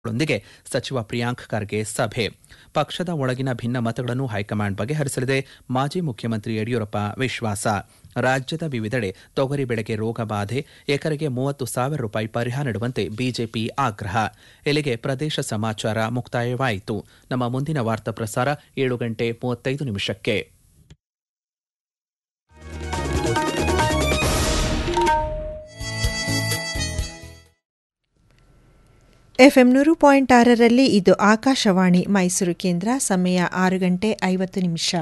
ಗಳೊಂದಿಗೆ ಸಚಿವ ಪ್ರಿಯಾಂಕ್ ಖರ್ಗೆ ಸಭೆ ಪಕ್ಷದ ಒಳಗಿನ ಭಿನ್ನ ಮತಗಳನ್ನು ಹೈಕಮಾಂಡ್ ಬಗೆಹರಿಸಲಿದೆ ಮಾಜಿ ಮುಖ್ಯಮಂತ್ರಿ ಯಡಿಯೂರಪ್ಪ ವಿಶ್ವಾಸ ರಾಜ್ಯದ ವಿವಿಧೆಡೆ ತೊಗರಿ ಬೆಳೆಗೆ ರೋಗ ಬಾಧೆ ಎಕರೆಗೆ ಮೂವತ್ತು ಸಾವಿರ ರೂಪಾಯಿ ಪರಿಹಾರ ನೀಡುವಂತೆ ಬಿಜೆಪಿ ಆಗ್ರಹ ಇಲ್ಲಿಗೆ ಪ್ರದೇಶ ಸಮಾಚಾರ ಮುಕ್ತಾಯವಾಯಿತು ನಮ್ಮ ಮುಂದಿನ ವಾರ್ತಾ ಪ್ರಸಾರ ಏಳು ಗಂಟೆ ಮೂವತ್ತೈದು ನಿಮಿಷಕ್ಕೆ ಎಫ್ಎಂ ನೂರು ಪಾಯಿಂಟ್ ಆರರಲ್ಲಿ ಇದು ಆಕಾಶವಾಣಿ ಮೈಸೂರು ಕೇಂದ್ರ ಸಮಯ ಆರು ಗಂಟೆ ಐವತ್ತು ನಿಮಿಷ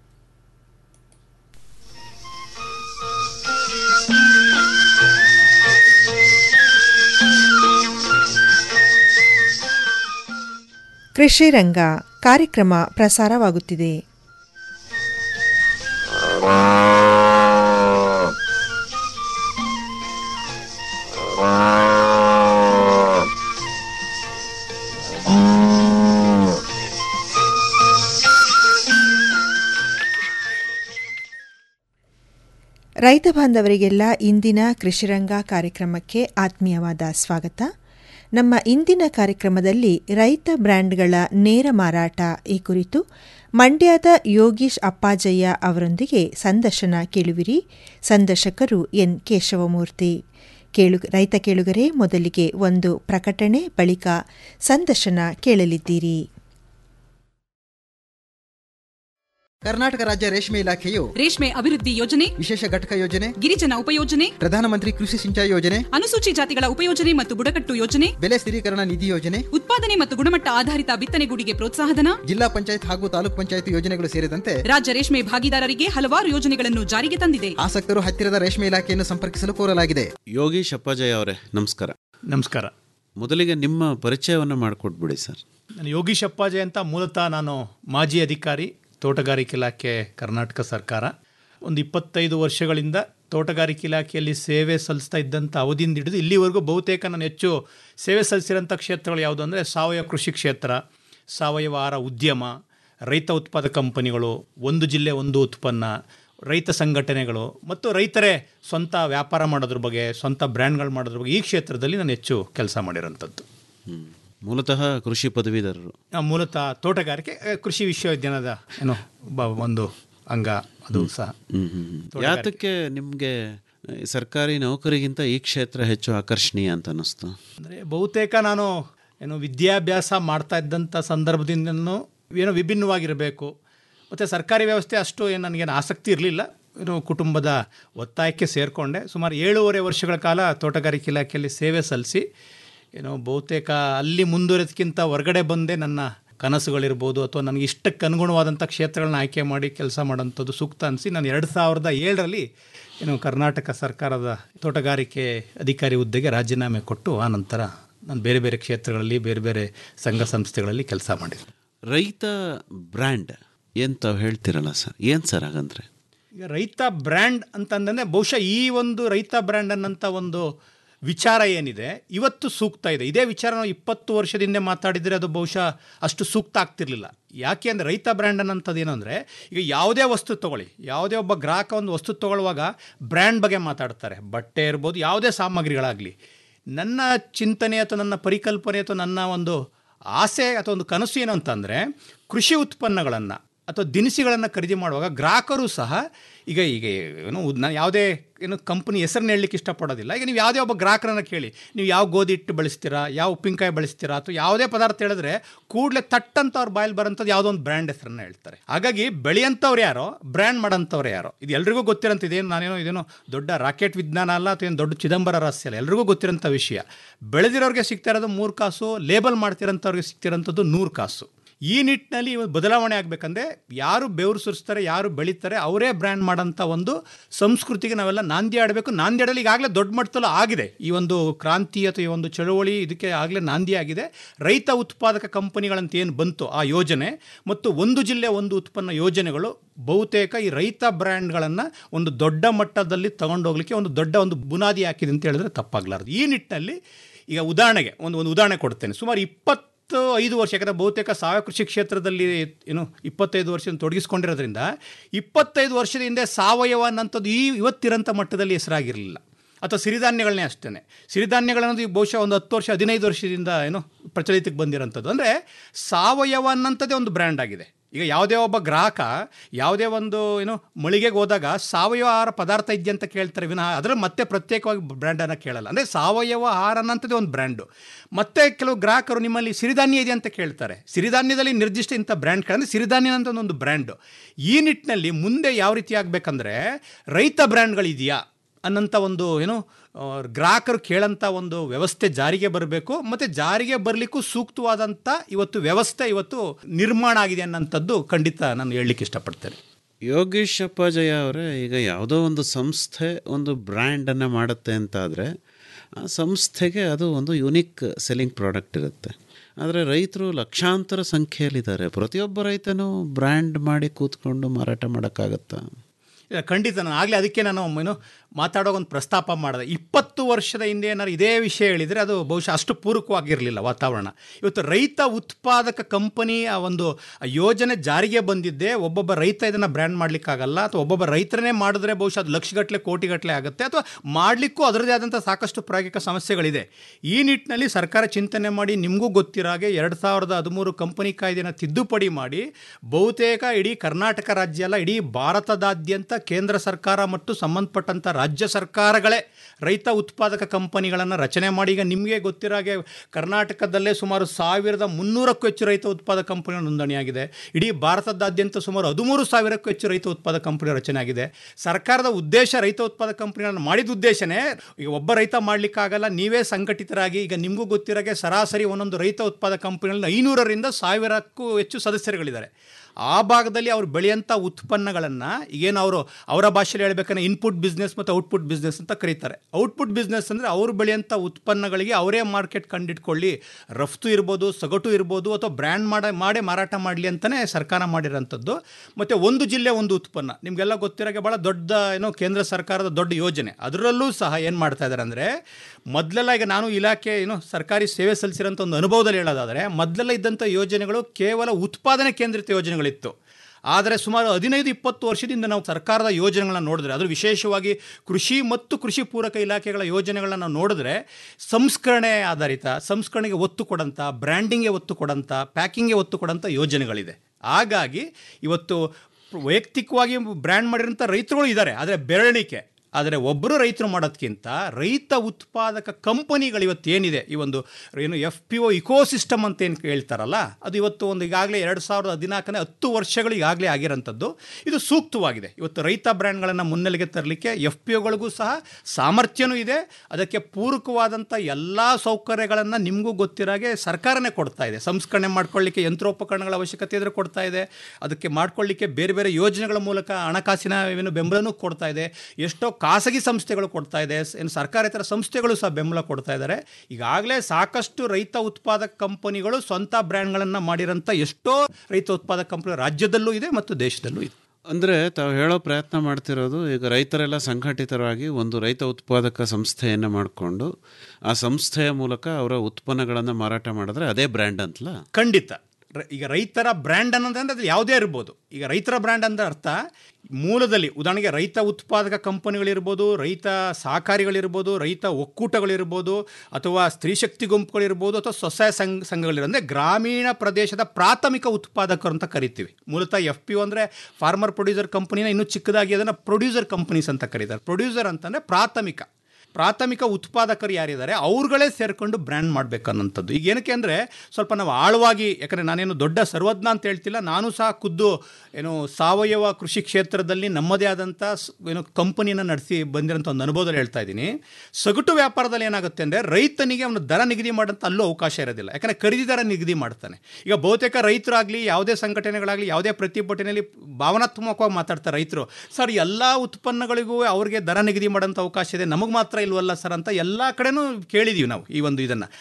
ಕೃಷಿ ರಂಗ ಕಾರ್ಯಕ್ರಮ ಪ್ರಸಾರವಾಗುತ್ತಿದೆ ರೈತ ಬಾಂಧವರಿಗೆಲ್ಲ ಇಂದಿನ ಕೃಷಿರಂಗ ಕಾರ್ಯಕ್ರಮಕ್ಕೆ ಆತ್ಮೀಯವಾದ ಸ್ವಾಗತ ನಮ್ಮ ಇಂದಿನ ಕಾರ್ಯಕ್ರಮದಲ್ಲಿ ರೈತ ಬ್ರ್ಯಾಂಡ್ಗಳ ನೇರ ಮಾರಾಟ ಈ ಕುರಿತು ಮಂಡ್ಯದ ಯೋಗೀಶ್ ಅಪ್ಪಾಜಯ್ಯ ಅವರೊಂದಿಗೆ ಸಂದರ್ಶನ ಕೇಳುವಿರಿ ಸಂದರ್ಶಕರು ಎನ್ ಕೇಶವಮೂರ್ತಿ ಕೇಳು ರೈತ ಕೇಳುಗರೆ ಮೊದಲಿಗೆ ಒಂದು ಪ್ರಕಟಣೆ ಬಳಿಕ ಸಂದರ್ಶನ ಕೇಳಲಿದ್ದೀರಿ ಕರ್ನಾಟಕ ರಾಜ್ಯ ರೇಷ್ಮೆ ಇಲಾಖೆಯು ರೇಷ್ಮೆ ಅಭಿವೃದ್ಧಿ ಯೋಜನೆ ವಿಶೇಷ ಘಟಕ ಯೋಜನೆ ಗಿರಿಜನ ಉಪಯೋಜನೆ ಪ್ರಧಾನಮಂತ್ರಿ ಕೃಷಿ ಸಿಂಚಾಯಿ ಯೋಜನೆ ಅನುಸೂಚಿ ಜಾತಿಗಳ ಉಪಯೋಜನೆ ಮತ್ತು ಬುಡಕಟ್ಟು ಯೋಜನೆ ಬೆಲೆ ಸ್ಥಿರೀಕರಣ ನಿಧಿ ಯೋಜನೆ ಉತ್ಪಾದನೆ ಮತ್ತು ಗುಣಮಟ್ಟ ಆಧಾರಿತ ಬಿತ್ತನೆಗೂಡಿಗೆ ಪ್ರೋತ್ಸಾಹಧನ ಜಿಲ್ಲಾ ಪಂಚಾಯತ್ ಹಾಗೂ ತಾಲೂಕ್ ಪಂಚಾಯತ್ ಯೋಜನೆಗಳು ಸೇರಿದಂತೆ ರಾಜ್ಯ ರೇಷ್ಮೆ ಭಾಗಿದಾರರಿಗೆ ಹಲವಾರು ಯೋಜನೆಗಳನ್ನು ಜಾರಿಗೆ ತಂದಿದೆ ಆಸಕ್ತರು ಹತ್ತಿರದ ರೇಷ್ಮೆ ಇಲಾಖೆಯನ್ನು ಸಂಪರ್ಕಿಸಲು ಕೋರಲಾಗಿದೆ ಯೋಗೀಶ್ ಅಪ್ಪಾಜಯ್ಯ ಅವರೇ ನಮಸ್ಕಾರ ನಮಸ್ಕಾರ ಮೊದಲಿಗೆ ನಿಮ್ಮ ಪರಿಚಯವನ್ನು ಮಾಡಿಕೊಟ್ಬಿಡಿ ಸರ್ ನಾನು ಯೋಗೀಶ್ ಅಪ್ಪಾಜೆ ಅಂತ ಮೂಲತಃ ನಾನು ಮಾಜಿ ಅಧಿಕಾರಿ ತೋಟಗಾರಿಕೆ ಇಲಾಖೆ ಕರ್ನಾಟಕ ಸರ್ಕಾರ ಒಂದು ಇಪ್ಪತ್ತೈದು ವರ್ಷಗಳಿಂದ ತೋಟಗಾರಿಕೆ ಇಲಾಖೆಯಲ್ಲಿ ಸೇವೆ ಸಲ್ಲಿಸ್ತಾ ಇದ್ದಂಥ ಅವಧಿಯಿಂದ ಹಿಡಿದು ಇಲ್ಲಿವರೆಗೂ ಬಹುತೇಕ ನಾನು ಹೆಚ್ಚು ಸೇವೆ ಸಲ್ಲಿಸಿರೋಂಥ ಕ್ಷೇತ್ರಗಳು ಯಾವುದು ಅಂದರೆ ಸಾವಯವ ಕೃಷಿ ಕ್ಷೇತ್ರ ಸಾವಯವ ಆಹಾರ ಉದ್ಯಮ ರೈತ ಉತ್ಪಾದಕ ಕಂಪನಿಗಳು ಒಂದು ಜಿಲ್ಲೆ ಒಂದು ಉತ್ಪನ್ನ ರೈತ ಸಂಘಟನೆಗಳು ಮತ್ತು ರೈತರೇ ಸ್ವಂತ ವ್ಯಾಪಾರ ಮಾಡೋದ್ರ ಬಗ್ಗೆ ಸ್ವಂತ ಬ್ರ್ಯಾಂಡ್ಗಳು ಮಾಡೋದ್ರ ಬಗ್ಗೆ ಈ ಕ್ಷೇತ್ರದಲ್ಲಿ ನಾನು ಹೆಚ್ಚು ಕೆಲಸ ಮಾಡಿರೋಂಥದ್ದು ಹ್ಮ್. ಮೂಲತಃ ಕೃಷಿ ಪದವೀಧರರು ಆ, ಮೂಲತಃ ತೋಟಗಾರಿಕೆ ಆ, ಕೃಷಿ ವಿಶ್ವವಿದ್ಯಾಲಯದ ಏನು ಒಬ್ಬ ಒಂದು ಅಂಗ ಅದು ಸಹ ಹ್ಮ್, ಹ್ಮ್, ಹ್ಮ್. ಯಾತಕ್ಕೆ ನಿಮಗೆ ಸರ್ಕಾರಿ ನೌಕರಿಗಿಂತ ಈ ಕ್ಷೇತ್ರ ಹೆಚ್ಚು ಆಕರ್ಷಣೀಯ ಅಂತ ಅನ್ನಿಸ್ತು ಅಂದರೆ ಬಹುತೇಕ ನಾನು ಏನು ವಿದ್ಯಾಭ್ಯಾಸ ಮಾಡ್ತಾ ಇದ್ದಂಥ ಸಂದರ್ಭದಿಂದನೂ ಏನೋ ವಿಭಿನ್ನವಾಗಿರಬೇಕು ಮತ್ತು ಸರ್ಕಾರಿ ವ್ಯವಸ್ಥೆ ಅಷ್ಟು ಏನು ನನಗೇನು ಆಸಕ್ತಿ ಇರಲಿಲ್ಲ ಏನು ಕುಟುಂಬದ ಒತ್ತಾಯಕ್ಕೆ ಸೇರಿಕೊಂಡೆ ಸುಮಾರು ಏಳೂವರೆ ವರ್ಷಗಳ ಕಾಲ ತೋಟಗಾರಿಕೆ ಇಲಾಖೆಯಲ್ಲಿ ಸೇವೆ ಸಲ್ಲಿಸಿ ಏನೋ ಬಹುತೇಕ ಅಲ್ಲಿ ಮುಂದುವರೆದಕ್ಕಿಂತ ಹೊರಗಡೆ ಬಂದೇ ನನ್ನ ಕನಸುಗಳಿರ್ಬೋದು ಅಥವಾ ನನಗೆ ಇಷ್ಟಕ್ಕೆ ಅನುಗುಣವಾದಂಥ ಕ್ಷೇತ್ರಗಳನ್ನ ಆಯ್ಕೆ ಮಾಡಿ ಕೆಲಸ ಮಾಡೋಂಥದ್ದು ಸೂಕ್ತ ಅನಿಸಿ ನಾನು ಎರಡು ಸಾವಿರದ ಏಳರಲ್ಲಿ ಏನು ಕರ್ನಾಟಕ ಸರ್ಕಾರದ ತೋಟಗಾರಿಕೆ ಅಧಿಕಾರಿ ಹುದ್ದೆಗೆ ರಾಜೀನಾಮೆ ಕೊಟ್ಟು ಆ ನಂತರ ನಾನು ಬೇರೆ ಬೇರೆ ಕ್ಷೇತ್ರಗಳಲ್ಲಿ ಬೇರೆ ಬೇರೆ ಸಂಘ ಸಂಸ್ಥೆಗಳಲ್ಲಿ ಕೆಲಸ ಮಾಡಿದೆ ರೈತ ಬ್ರ್ಯಾಂಡ್ ಏನು ತಾವು ಹೇಳ್ತಿರಲ್ಲ ಸರ್ ಏನು ಸರ್ ಹಾಗಂದ್ರೆ ಈಗ ರೈತ ಬ್ರ್ಯಾಂಡ್ ಅಂತಂದರೆ ಬಹುಶಃ ಈ ಒಂದು ರೈತ ಬ್ರ್ಯಾಂಡ್ ಅನ್ನೋಂಥ ಒಂದು ವಿಚಾರ ಏನಿದೆ ಇವತ್ತು ಸೂಕ್ತ ಇದೆ ಇದೇ ವಿಚಾರ ನಾವು ಇಪ್ಪತ್ತು ವರ್ಷದಿಂದ ಮಾತಾಡಿದರೆ ಅದು ಬಹುಶಃ ಅಷ್ಟು ಸೂಕ್ತ ಆಗ್ತಿರ್ಲಿಲ್ಲ ಯಾಕೆ ಅಂದರೆ ರೈತ ಬ್ರ್ಯಾಂಡ್ ಅನ್ನೋಂಥದ್ದು ಏನು ಅಂದರೆ ಈಗ ಯಾವುದೇ ವಸ್ತು ತೊಗೊಳ್ಳಿ ಯಾವುದೇ ಒಬ್ಬ ಗ್ರಾಹಕ ಒಂದು ವಸ್ತು ತೊಗೊಳ್ಳುವಾಗ ಬ್ರ್ಯಾಂಡ್ ಬಗ್ಗೆ ಮಾತಾಡ್ತಾರೆ ಬಟ್ಟೆ ಇರ್ಬೋದು ಯಾವುದೇ ಸಾಮಗ್ರಿಗಳಾಗಲಿ ನನ್ನ ಚಿಂತನೆ ಅಥವಾ ನನ್ನ ಪರಿಕಲ್ಪನೆ ಅಥವಾ ನನ್ನ ಒಂದು ಆಸೆ ಅಥವಾ ಒಂದು ಕನಸು ಏನು ಅಂತಂದರೆ ಕೃಷಿ ಉತ್ಪನ್ನಗಳನ್ನು ಅಥವಾ ದಿನಸಿಗಳನ್ನು ಖರೀದಿ ಮಾಡುವಾಗ ಗ್ರಾಹಕರು ಸಹ ಈಗ ಈಗ ಏನು ನಾನು ಯಾವುದೇ ಏನು ಕಂಪ್ನಿ ಹೆಸರನ್ನ ಹೇಳಲಿಕ್ಕೆ ಇಷ್ಟಪಡೋದಿಲ್ಲ ಈಗ ನೀವು ಯಾವುದೇ ಒಬ್ಬ ಗ್ರಾಹಕರನ್ನ ಕೇಳಿ ನೀವು ಯಾವ ಗೋಧಿ ಹಿಟ್ಟು ಬಳಸ್ತೀರಾ ಯಾವ ಉಪ್ಪಿನಕಾಯಿ ಬಳಸ್ತೀರಾ ಅಥವಾ ಯಾವುದೇ ಪದಾರ್ಥ ಹೇಳಿದ್ರೆ ಕೂಡಲೇ ತಟ್ಟಂತ ಅವ್ರ ಬಾಯಲ್ಲಿ ಬರೋಂಥದ್ದು ಯಾವುದೋ ಒಂದು ಬ್ರ್ಯಾಂಡ್ ಹೆಸರನ್ನ ಹೇಳ್ತಾರೆ ಹಾಗಾಗಿ ಬೆಳೆಯಂಥವ್ರು ಯಾರೋ ಬ್ರ್ಯಾಂಡ್ ಮಾಡೋಂಥವ್ರು ಯಾರೋ ಇದು ಎಲ್ರಿಗೂ ಗೊತ್ತಿರೋಂಥ ಇದೇನು ನಾನೇನೋ ಇದೇನೋ ದೊಡ್ಡ ರಾಕೆಟ್ ವಿಜ್ಞಾನ ಅಲ್ಲ ಅಥವಾ ಏನು ದೊಡ್ಡ ಚಿದಂಬರ ರಹಸ್ಯ ಅಲ್ಲ ಎಲ್ರಿಗೂ ಗೊತ್ತಿರೋಂಥ ವಿಷಯ ಬೆಳೆದಿರೋರಿಗೆ ಸಿಗ್ತಾ ಇರೋದು ಮೂರು ಕಾಸು ಲೇಬಲ್ ಮಾಡ್ತಿರೋಂಥವ್ರಿಗೆ ಸಿಗ್ತಿರೋಂಥದ್ದು ನೂರು ಕಾಸು ಈ ನಿಟ್ಟಿನಲ್ಲಿ ಇವತ್ತು ಬದಲಾವಣೆ ಆಗಬೇಕಂದ್ರೆ ಯಾರು ಬೆವರು ಸುರಿಸ್ತಾರೆ ಯಾರು ಬೆಳೀತಾರೆ ಅವರೇ ಬ್ರ್ಯಾಂಡ್ ಮಾಡೋಂಥ ಒಂದು ಸಂಸ್ಕೃತಿಗೆ ನಾವೆಲ್ಲ ನಾಂದಿ ಆಡಬೇಕು ನಾಂದಿ ಆಡಲು ಈಗಾಗಲೇ ದೊಡ್ಡ ಮಟ್ಟದಲ್ಲೂ ಆಗಿದೆ ಈ ಒಂದು ಕ್ರಾಂತಿ ಅಥವಾ ಈ ಒಂದು ಚಳುವಳಿ ಇದಕ್ಕೆ ಆಗಲೇ ನಾಂದಿ ಆಗಿದೆ ರೈತ ಉತ್ಪಾದಕ ಕಂಪನಿಗಳಂತ ಏನು ಬಂತು ಆ ಯೋಜನೆ ಮತ್ತು ಒಂದು ಜಿಲ್ಲೆ ಒಂದು ಉತ್ಪನ್ನ ಯೋಜನೆಗಳು ಬಹುತೇಕ ಈ ರೈತ ಬ್ರ್ಯಾಂಡ್ಗಳನ್ನು ಒಂದು ದೊಡ್ಡ ಮಟ್ಟದಲ್ಲಿ ತಗೊಂಡೋಗ್ಲಿಕ್ಕೆ ಒಂದು ದೊಡ್ಡ ಒಂದು ಬುನಾದಿ ಹಾಕಿದೆ ಅಂತ ಹೇಳಿದ್ರೆ ತಪ್ಪಾಗಲಾರದು ಈ ನಿಟ್ಟಿನಲ್ಲಿ ಈಗ ಉದಾಹರಣೆಗೆ ಒಂದು ಒಂದು ಉದಾಹರಣೆ ಕೊಡ್ತೇನೆ ಸುಮಾರು ಇಪ್ಪತ್ತು ಐದು ವರ್ಷ ಯಾಕಂದರೆ ಬಹುತೇಕ ಸಾವಯವ ಕೃಷಿ ಕ್ಷೇತ್ರದಲ್ಲಿ ಏನು ಇಪ್ಪತ್ತೈದು ವರ್ಷ ತೊಡಗಿಸ್ಕೊಂಡಿರೋದ್ರಿಂದ ಇಪ್ಪತ್ತೈದು ವರ್ಷದ ಹಿಂದೆ ಸಾವಯವ ಅನ್ನೋಂಥದ್ದು ಈ ಇವತ್ತಿರೋಂಥ ಮಟ್ಟದಲ್ಲಿ ಹೆಸರಾಗಿರಲಿಲ್ಲ ಅಥವಾ ಸಿರಿಧಾನ್ಯಗಳನ್ನೇ ಅಷ್ಟೇ ಸಿರಿಧಾನ್ಯಗಳನ್ನೋದು ಈಗ ಬಹುಶಃ ಒಂದು ಹತ್ತು ವರ್ಷ ಹದಿನೈದು ವರ್ಷದಿಂದ ಏನು ಪ್ರಚಲಿತಕ್ಕೆ ಬಂದಿರೋಂಥದ್ದು ಅಂದರೆ ಸಾವಯವ ಅನ್ನಂಥದ್ದೇ ಒಂದು ಬ್ರ್ಯಾಂಡ್ ಆಗಿದೆ ಈಗ ಯಾವುದೇ ಒಬ್ಬ ಗ್ರಾಹಕ ಯಾವುದೇ ಒಂದು ಏನು ಮಳಿಗೆಗೆ ಹೋದಾಗ ಸಾವಯವ ಆಹಾರ ಪದಾರ್ಥ ಇದೆಯಾ ಅಂತ ಕೇಳ್ತಾರೆ ವಿನಃ ಅದರಲ್ಲಿ ಮತ್ತೆ ಪ್ರತ್ಯೇಕವಾಗಿ ಬ್ರ್ಯಾಂಡನ್ನು ಕೇಳಲ್ಲ ಅಂದರೆ ಸಾವಯವ ಆಹಾರ ಅನ್ನಂಥದ್ದೇ ಒಂದು ಬ್ರ್ಯಾಂಡು ಮತ್ತೆ ಕೆಲವು ಗ್ರಾಹಕರು ನಿಮ್ಮಲ್ಲಿ ಸಿರಿಧಾನ್ಯ ಇದೆ ಅಂತ ಕೇಳ್ತಾರೆ ಸಿರಿಧಾನ್ಯದಲ್ಲಿ ನಿರ್ದಿಷ್ಟ ಇಂಥ ಬ್ರ್ಯಾಂಡ್ ಕೇಳಿದ್ರೆ ಸಿರಿಧಾನ್ಯ ಅಂತ ಒಂದು ಬ್ರ್ಯಾಂಡು ಈ ನಿಟ್ಟಿನಲ್ಲಿ ಮುಂದೆ ಯಾವ ರೀತಿ ಆಗಬೇಕಂದ್ರೆ ರೈತ ಬ್ರ್ಯಾಂಡ್ಗಳಿದೆಯಾ ಅನ್ನಂಥ ಒಂದು ಏನು ಆ, ಗ್ರಾಹಕರು ಕೇಳಂಥ ಒಂದು ವ್ಯವಸ್ಥೆ ಜಾರಿಗೆ ಬರಬೇಕು ಮತ್ತು ಜಾರಿಗೆ ಬರಲಿಕ್ಕೂ ಸೂಕ್ತವಾದಂಥ ಇವತ್ತು ವ್ಯವಸ್ಥೆ ಇವತ್ತು ನಿರ್ಮಾಣ ಆಗಿದೆ ಅನ್ನೋಂಥದ್ದು ಖಂಡಿತ ನಾನು ಹೇಳಲಿಕ್ಕೆ ಇಷ್ಟಪಡ್ತೇನೆ ಯೋಗೇಶ್ ಅಪ್ಪಾಜಯ್ಯ ಅವರೇ ಈಗ ಯಾವುದೋ ಒಂದು ಸಂಸ್ಥೆ ಒಂದು ಬ್ರ್ಯಾಂಡನ್ನು ಮಾಡುತ್ತೆ ಅಂತಾದರೆ ಆ ಸಂಸ್ಥೆಗೆ ಅದು ಒಂದು ಯುನಿಕ್ ಸೆಲ್ಲಿಂಗ್ ಪ್ರಾಡಕ್ಟ್ ಇರುತ್ತೆ ಆದರೆ ರೈತರು ಲಕ್ಷಾಂತರ ಸಂಖ್ಯೆಯಲ್ಲಿದ್ದಾರೆ ಪ್ರತಿಯೊಬ್ಬ ರೈತನೂ ಬ್ರ್ಯಾಂಡ್ ಮಾಡಿ ಕೂತ್ಕೊಂಡು ಮಾರಾಟ ಮಾಡೋಕ್ಕಾಗತ್ತಾ ಇಲ್ಲ ಖಂಡಿತ ನಾನು ಆಗಲೇ ಅದಕ್ಕೆ ನಾನು ಏನು ಮಾತಾಡೋ ಒಂದು ಪ್ರಸ್ತಾಪ ಮಾಡಿದೆ ಇಪ್ಪತ್ತು ವರ್ಷದ ಹಿಂದೆ ಏನಾದ್ರು ಇದೇ ವಿಷಯ ಹೇಳಿದರೆ ಅದು ಬಹುಶಃ ಅಷ್ಟು ಪೂರಕವಾಗಿರಲಿಲ್ಲ ವಾತಾವರಣ ಇವತ್ತು ರೈತ ಉತ್ಪಾದಕ ಕಂಪನಿಯ ಒಂದು ಯೋಜನೆ ಜಾರಿಗೆ ಬಂದಿದ್ದೆ ಒಬ್ಬೊಬ್ಬ ರೈತ ಇದನ್ನು ಬ್ರ್ಯಾಂಡ್ ಮಾಡಲಿಕ್ಕಾಗಲ್ಲ ಅಥವಾ ಒಬ್ಬೊಬ್ಬ ರೈತರನ್ನೇ ಮಾಡಿದ್ರೆ ಬಹುಶಃ ಅದು ಲಕ್ಷಗಟ್ಟಲೆ ಕೋಟಿಗಟ್ಟಲೆ ಆಗುತ್ತೆ ಅಥವಾ ಮಾಡಲಿಕ್ಕೂ ಅದರದೇ ಆದಂಥ ಸಾಕಷ್ಟು ಪ್ರಾಯೋಗಿಕ ಸಮಸ್ಯೆಗಳಿದೆ ಈ ನಿಟ್ಟಿನಲ್ಲಿ ಸರ್ಕಾರ ಚಿಂತನೆ ಮಾಡಿ ನಿಮಗೂ ಗೊತ್ತಿರೋ ಹಾಗೆ ಎರಡು ಸಾವಿರದ ಹದಿಮೂರು ಕಂಪನಿ ಕಾಯ್ದೆನ ತಿದ್ದುಪಡಿ ಮಾಡಿ ಬಹುತೇಕ ಇಡೀ ಕರ್ನಾಟಕ ರಾಜ್ಯ ಅಲ್ಲ ಇಡೀ ಭಾರತದಾದ್ಯಂತ ಕೇಂದ್ರ ಸರ್ಕಾರ ಮತ್ತು ಸಂಬಂಧಪಟ್ಟಂಥ ರಾಜ್ಯ ಸರ್ಕಾರಗಳೇ ರೈತ ಉತ್ಪಾದಕ ಕಂಪನಿಗಳನ್ನು ರಚನೆ ಮಾಡಿ ಈಗ ನಿಮಗೆ ಗೊತ್ತಿರೋ ಹಾಗೆ ಕರ್ನಾಟಕದಲ್ಲೇ ಸುಮಾರು ಸಾವಿರದ ಮುನ್ನೂರಕ್ಕೂ ಹೆಚ್ಚು ರೈತ ಉತ್ಪಾದಕ ಕಂಪನಿಗಳ ನೋಂದಣಿಯಾಗಿದೆ ಇಡೀ ಭಾರತದಾದ್ಯಂತ ಸುಮಾರು ಹದಿಮೂರು ಸಾವಿರಕ್ಕೂ ಹೆಚ್ಚು ರೈತ ಉತ್ಪಾದಕ ಕಂಪನಿ ರಚನೆ ಆಗಿದೆ ಸರ್ಕಾರದ ಉದ್ದೇಶ ರೈತ ಉತ್ಪಾದಕ ಕಂಪನಿಗಳನ್ನು ಮಾಡಿದ ಉದ್ದೇಶನೇ ಈಗ ಒಬ್ಬ ರೈತ ಮಾಡಲಿಕ್ಕಾಗಲ್ಲ ನೀವೇ ಸಂಘಟಿತರಾಗಿ ಈಗ ನಿಮಗೂ ಗೊತ್ತಿರೋಗೆ ಸರಾಸರಿ ಒಂದೊಂದು ರೈತ ಉತ್ಪಾದಕ ಕಂಪನಿಗಳಲ್ಲಿ ಐನೂರರಿಂದ ಸಾವಿರಕ್ಕೂ ಹೆಚ್ಚು ಸದಸ್ಯರುಗಳಿದ್ದಾರೆ ಆ ಭಾಗದಲ್ಲಿ ಅವ್ರು ಬೆಳೆಯಂಥ ಉತ್ಪನ್ನಗಳನ್ನು ಈಗೇನು ಅವರು ಅವರ ಭಾಷೆಯಲ್ಲಿ ಹೇಳ್ಬೇಕಂದ್ರೆ ಇನ್ಪುಟ್ ಬಿಸ್ನೆಸ್ ಮತ್ತು ಔಟ್ಪುಟ್ ಬಿಸ್ನೆಸ್ ಅಂತ ಕರೀತಾರೆ ಔಟ್ಪುಟ್ ಬಿಸ್ನೆಸ್ ಅಂದರೆ ಅವರು ಬೆಳೆಯಂಥ ಉತ್ಪನ್ನಗಳಿಗೆ ಅವರೇ ಮಾರ್ಕೆಟ್ ಕಂಡಿಟ್ಕೊಳ್ಳಿ ರಫ್ತು ಇರ್ಬೋದು ಸಗಟು ಇರ್ಬೋದು ಅಥವಾ ಬ್ರ್ಯಾಂಡ್ ಮಾಡ ಮಾಡೇ ಮಾರಾಟ ಮಾಡಲಿ ಅಂತಲೇ ಸರ್ಕಾರ ಮಾಡಿರೋಂಥದ್ದು ಮತ್ತು ಒಂದು ಜಿಲ್ಲೆ ಒಂದು ಉತ್ಪನ್ನ ನಿಮಗೆಲ್ಲ ಗೊತ್ತಿರೋಗೆ ಭಾಳ ದೊಡ್ಡ ಏನೋ ಕೇಂದ್ರ ಸರ್ಕಾರದ ದೊಡ್ಡ ಯೋಜನೆ ಅದರಲ್ಲೂ ಸಹ ಏನು ಮಾಡ್ತಾ ಇದ್ದಾರೆ ಅಂದರೆ ಮೊದಲೆಲ್ಲ ಈಗ ನಾನು ಇಲಾಖೆ ಏನು ಸರ್ಕಾರಿ ಸೇವೆ ಸಲ್ಲಿಸಿರೋಂಥ ಒಂದು ಅನುಭವದಲ್ಲಿ ಹೇಳೋದಾದರೆ ಮೊದಲೆಲ್ಲ ಇದ್ದಂಥ ಯೋಜನೆಗಳು ಕೇವಲ ಉತ್ಪಾದನೆ ಕೇಂದ್ರಿತ ಯೋಜನೆಗಳಿತ್ತು ಆದರೆ ಸುಮಾರು ಹದಿನೈದು ಇಪ್ಪತ್ತು ವರ್ಷದಿಂದ ನಾವು ಸರ್ಕಾರದ ಯೋಜನೆಗಳನ್ನ ನೋಡಿದ್ರೆ ಅದು ವಿಶೇಷವಾಗಿ ಕೃಷಿ ಮತ್ತು ಕೃಷಿ ಪೂರಕ ಇಲಾಖೆಗಳ ಯೋಜನೆಗಳನ್ನ ನಾವು ನೋಡಿದ್ರೆ ಸಂಸ್ಕರಣೆ ಆಧಾರಿತ ಸಂಸ್ಕರಣೆಗೆ ಒತ್ತು ಕೊಡಂಥ ಬ್ರ್ಯಾಂಡಿಂಗ್ಗೆ ಒತ್ತು ಕೊಡಂಥ ಪ್ಯಾಕಿಂಗ್ಗೆ ಒತ್ತು ಕೊಡಂಥ ಯೋಜನೆಗಳಿದೆ ಹಾಗಾಗಿ ಇವತ್ತು ವೈಯಕ್ತಿಕವಾಗಿ ಬ್ರ್ಯಾಂಡ್ ಮಾಡಿರೋಂಥ ರೈತರುಗಳು ಇದ್ದಾರೆ ಆದರೆ ಬೆರಳಿಕೆ ಆದರೆ ಒಬ್ಬರು ರೈತರು ಮಾಡೋದಕ್ಕಿಂತ ರೈತ ಉತ್ಪಾದಕ ಕಂಪನಿಗಳು ಇವತ್ತು ಏನಿದೆ ಈ ಒಂದು ಏನು ಎಫ್ ಪಿ ಒ ಇಕೋಸಿಸ್ಟಮ್ ಅಂತ ಏನು ಹೇಳ್ತಾರಲ್ಲ ಅದು ಇವತ್ತು ಒಂದು ಈಗಾಗಲೇ ಎರಡು ಸಾವಿರದ ಹದಿನಾಲ್ಕನೇ ಹತ್ತು ವರ್ಷಗಳು ಈಗಾಗಲೇ ಆಗಿರೋಂಥದ್ದು ಇದು ಸೂಕ್ತವಾಗಿದೆ ಇವತ್ತು ರೈತ ಬ್ರ್ಯಾಂಡ್ಗಳನ್ನು ಮುನ್ನೆಲೆಗೆ ತರಲಿಕ್ಕೆ ಎಫ್ ಪಿ ಒಗಳಿಗೂ ಸಹ ಸಾಮರ್ಥ್ಯನೂ ಇದೆ ಅದಕ್ಕೆ ಪೂರಕವಾದಂಥ ಎಲ್ಲ ಸೌಕರ್ಯಗಳನ್ನು ನಿಮಗೂ ಗೊತ್ತಿರಾಗೆ ಸರ್ಕಾರನೇ ಕೊಡ್ತಾ ಇದೆ ಸಂಸ್ಕರಣೆ ಮಾಡ್ಕೊಳ್ಳಿಕ್ಕೆ ಯಂತ್ರೋಪಕರಣಗಳ ಅವಶ್ಯಕತೆ ಇದ್ರೆ ಕೊಡ್ತಾ ಇದೆ ಅದಕ್ಕೆ ಮಾಡ್ಕೊಳ್ಳಿಕ್ಕೆ ಬೇರೆ ಬೇರೆ ಯೋಜನೆಗಳ ಮೂಲಕ ಹಣಕಾಸಿನ ಏನು ಬೆಂಬಲನೂ ಕೊಡ್ತಾ ಇದೆ ಎಷ್ಟೋ ಖಾಸಗಿ ಸಂಸ್ಥೆಗಳು ಕೊಡ್ತಾ ಇದೆ ಏನು ಸರ್ಕಾರೇತರ ಸಂಸ್ಥೆಗಳು ಸಹ ಬೆಂಬಲ ಕೊಡ್ತಾ ಇದ್ದಾರೆ ಈಗಾಗಲೇ ಸಾಕಷ್ಟು ರೈತ ಉತ್ಪಾದಕ ಕಂಪನಿಗಳು ಸ್ವಂತ ಬ್ರ್ಯಾಂಡ್ಗಳನ್ನು ಮಾಡಿರೋಂಥ ಎಷ್ಟೋ ರೈತ ಉತ್ಪಾದಕ ಕಂಪನಿ ರಾಜ್ಯದಲ್ಲೂ ಇದೆ ಮತ್ತು ದೇಶದಲ್ಲೂ ಇದೆ ಅಂದರೆ ತಾವು ಹೇಳೋ ಪ್ರಯತ್ನ ಮಾಡ್ತಿರೋದು ಈಗ ರೈತರೆಲ್ಲ ಸಂಘಟಿತರಾಗಿ ಒಂದು ರೈತ ಉತ್ಪಾದಕ ಸಂಸ್ಥೆಯನ್ನು ಮಾಡಿಕೊಂಡು ಆ ಸಂಸ್ಥೆಯ ಮೂಲಕ ಅವರ ಉತ್ಪನ್ನಗಳನ್ನು ಮಾರಾಟ ಮಾಡಿದ್ರೆ ಅದೇ ಬ್ರ್ಯಾಂಡ್ ಅಂತಲ್ಲ ಖಂಡಿತ ರ- ಈಗ ರೈತರ ಬ್ರ್ಯಾಂಡ್ ಅನ್ನೋದಂದ್ರೆ ಅದು ಯಾವುದೇ ಇರ್ಬೋದು ಈಗ ರೈತರ ಬ್ರ್ಯಾಂಡ್ ಅಂದ್ರೆ ಅರ್ಥ ಮೂಲದಲ್ಲಿ ಉದಾಹರಣೆಗೆ ರೈತ ಉತ್ಪಾದಕ ಕಂಪನಿಗಳಿರ್ಬೋದು ರೈತ ಸಹಕಾರಿಗಳಿರ್ಬೋದು ರೈತ ಒಕ್ಕೂಟಗಳಿರ್ಬೋದು ಅಥವಾ ಸ್ತ್ರೀ ಶಕ್ತಿ ಗುಂಪುಗಳಿರ್ಬೋದು ಅಥವಾ ಸ್ವಸಹಾಯ ಸಂಘ ಸಂಘಗಳಿರೋ ಅಂದರೆ ಗ್ರಾಮೀಣ ಪ್ರದೇಶದ ಪ್ರಾಥಮಿಕ ಉತ್ಪಾದಕರು ಅಂತ ಕರಿತೀವಿ ಮೂಲತಃ ಎಫ್ ಪಿ ಅಂದರೆ ಫಾರ್ಮರ್ ಪ್ರೊಡ್ಯೂಸರ್ ಕಂಪನಿನ ಇನ್ನೂ ಚಿಕ್ಕದಾಗಿ ಅದನ್ನು ಪ್ರೊಡ್ಯೂಸರ್ ಕಂಪನೀಸ್ ಅಂತ ಕರೀತಾರೆ ಪ್ರೊಡ್ಯೂಸರ್ ಅಂತಂದರೆ ಪ್ರಾಥಮಿಕ ಪ್ರಾಥಮಿಕ ಉತ್ಪಾದಕರು ಯಾರಿದ್ದಾರೆ ಅವ್ರುಗಳೇ ಸೇರಿಕೊಂಡು ಬ್ರ್ಯಾಂಡ್ ಮಾಡಬೇಕು ಅನ್ನೋಂಥದ್ದು ಈಗ ಏನಕ್ಕೆ ಅಂದರೆ ಸ್ವಲ್ಪ ನಾವು ಆಳವಾಗಿ ಯಾಕಂದರೆ ನಾನೇನು ದೊಡ್ಡ ಸರ್ವಜ್ಞ ಅಂತ ಹೇಳ್ತಿಲ್ಲ ನಾನು ಸಹ ಖುದ್ದು ಏನು ಸಾವಯವ ಕೃಷಿ ಕ್ಷೇತ್ರದಲ್ಲಿ ನಮ್ಮದೇ ಆದಂಥ ಸ್- ಏನು ಕಂಪನಿಯನ್ನು ನಡೆಸಿ ಬಂದಿರೋಂಥ ಒಂದು ಅನುಭವದಲ್ಲಿ ಹೇಳ್ತಾ ಇದ್ದೀನಿ ಸಗಟು ವ್ಯಾಪಾರದಲ್ಲಿ ಏನಾಗುತ್ತೆ ಅಂದರೆ ರೈತನಿಗೆ ಅವನು ದರ ನಿಗದಿ ಮಾಡೋಂಥ ಅಲ್ಲೂ ಅವಕಾಶ ಇರೋದಿಲ್ಲ ಯಾಕಂದರೆ ಖರೀದಿ ದರ ನಿಗದಿ ಮಾಡ್ತಾನೆ ಈಗ ಬಹುತೇಕ ರೈತರಾಗಲಿ ಯಾವುದೇ ಸಂಘಟನೆಗಳಾಗಲಿ ಯಾವುದೇ ಪ್ರತಿಭಟನೆಯಲ್ಲಿ ಭಾವನಾತ್ಮಕವಾಗಿ ಮಾತಾಡ್ತಾರೆ ರೈತರು ಸರ್ ಎಲ್ಲ ಉತ್ಪನ್ನಗಳಿಗೂ ಅವ್ರಿಗೆ ದರ ನಿಗದಿ ಮಾಡೋಂಥ ಅವಕಾಶ ಇದೆ ನಮಗೆ ಮಾತ್ರ ಇಲ್ವಲ್ಲ ಸರ್ ಅಂತ ಎಲ್ಲ ಕಡೆನೂ ಕೇಳಿದ್ದೀವಿ ನಾವು ಈ ಒಂದು ಇದನ್ನು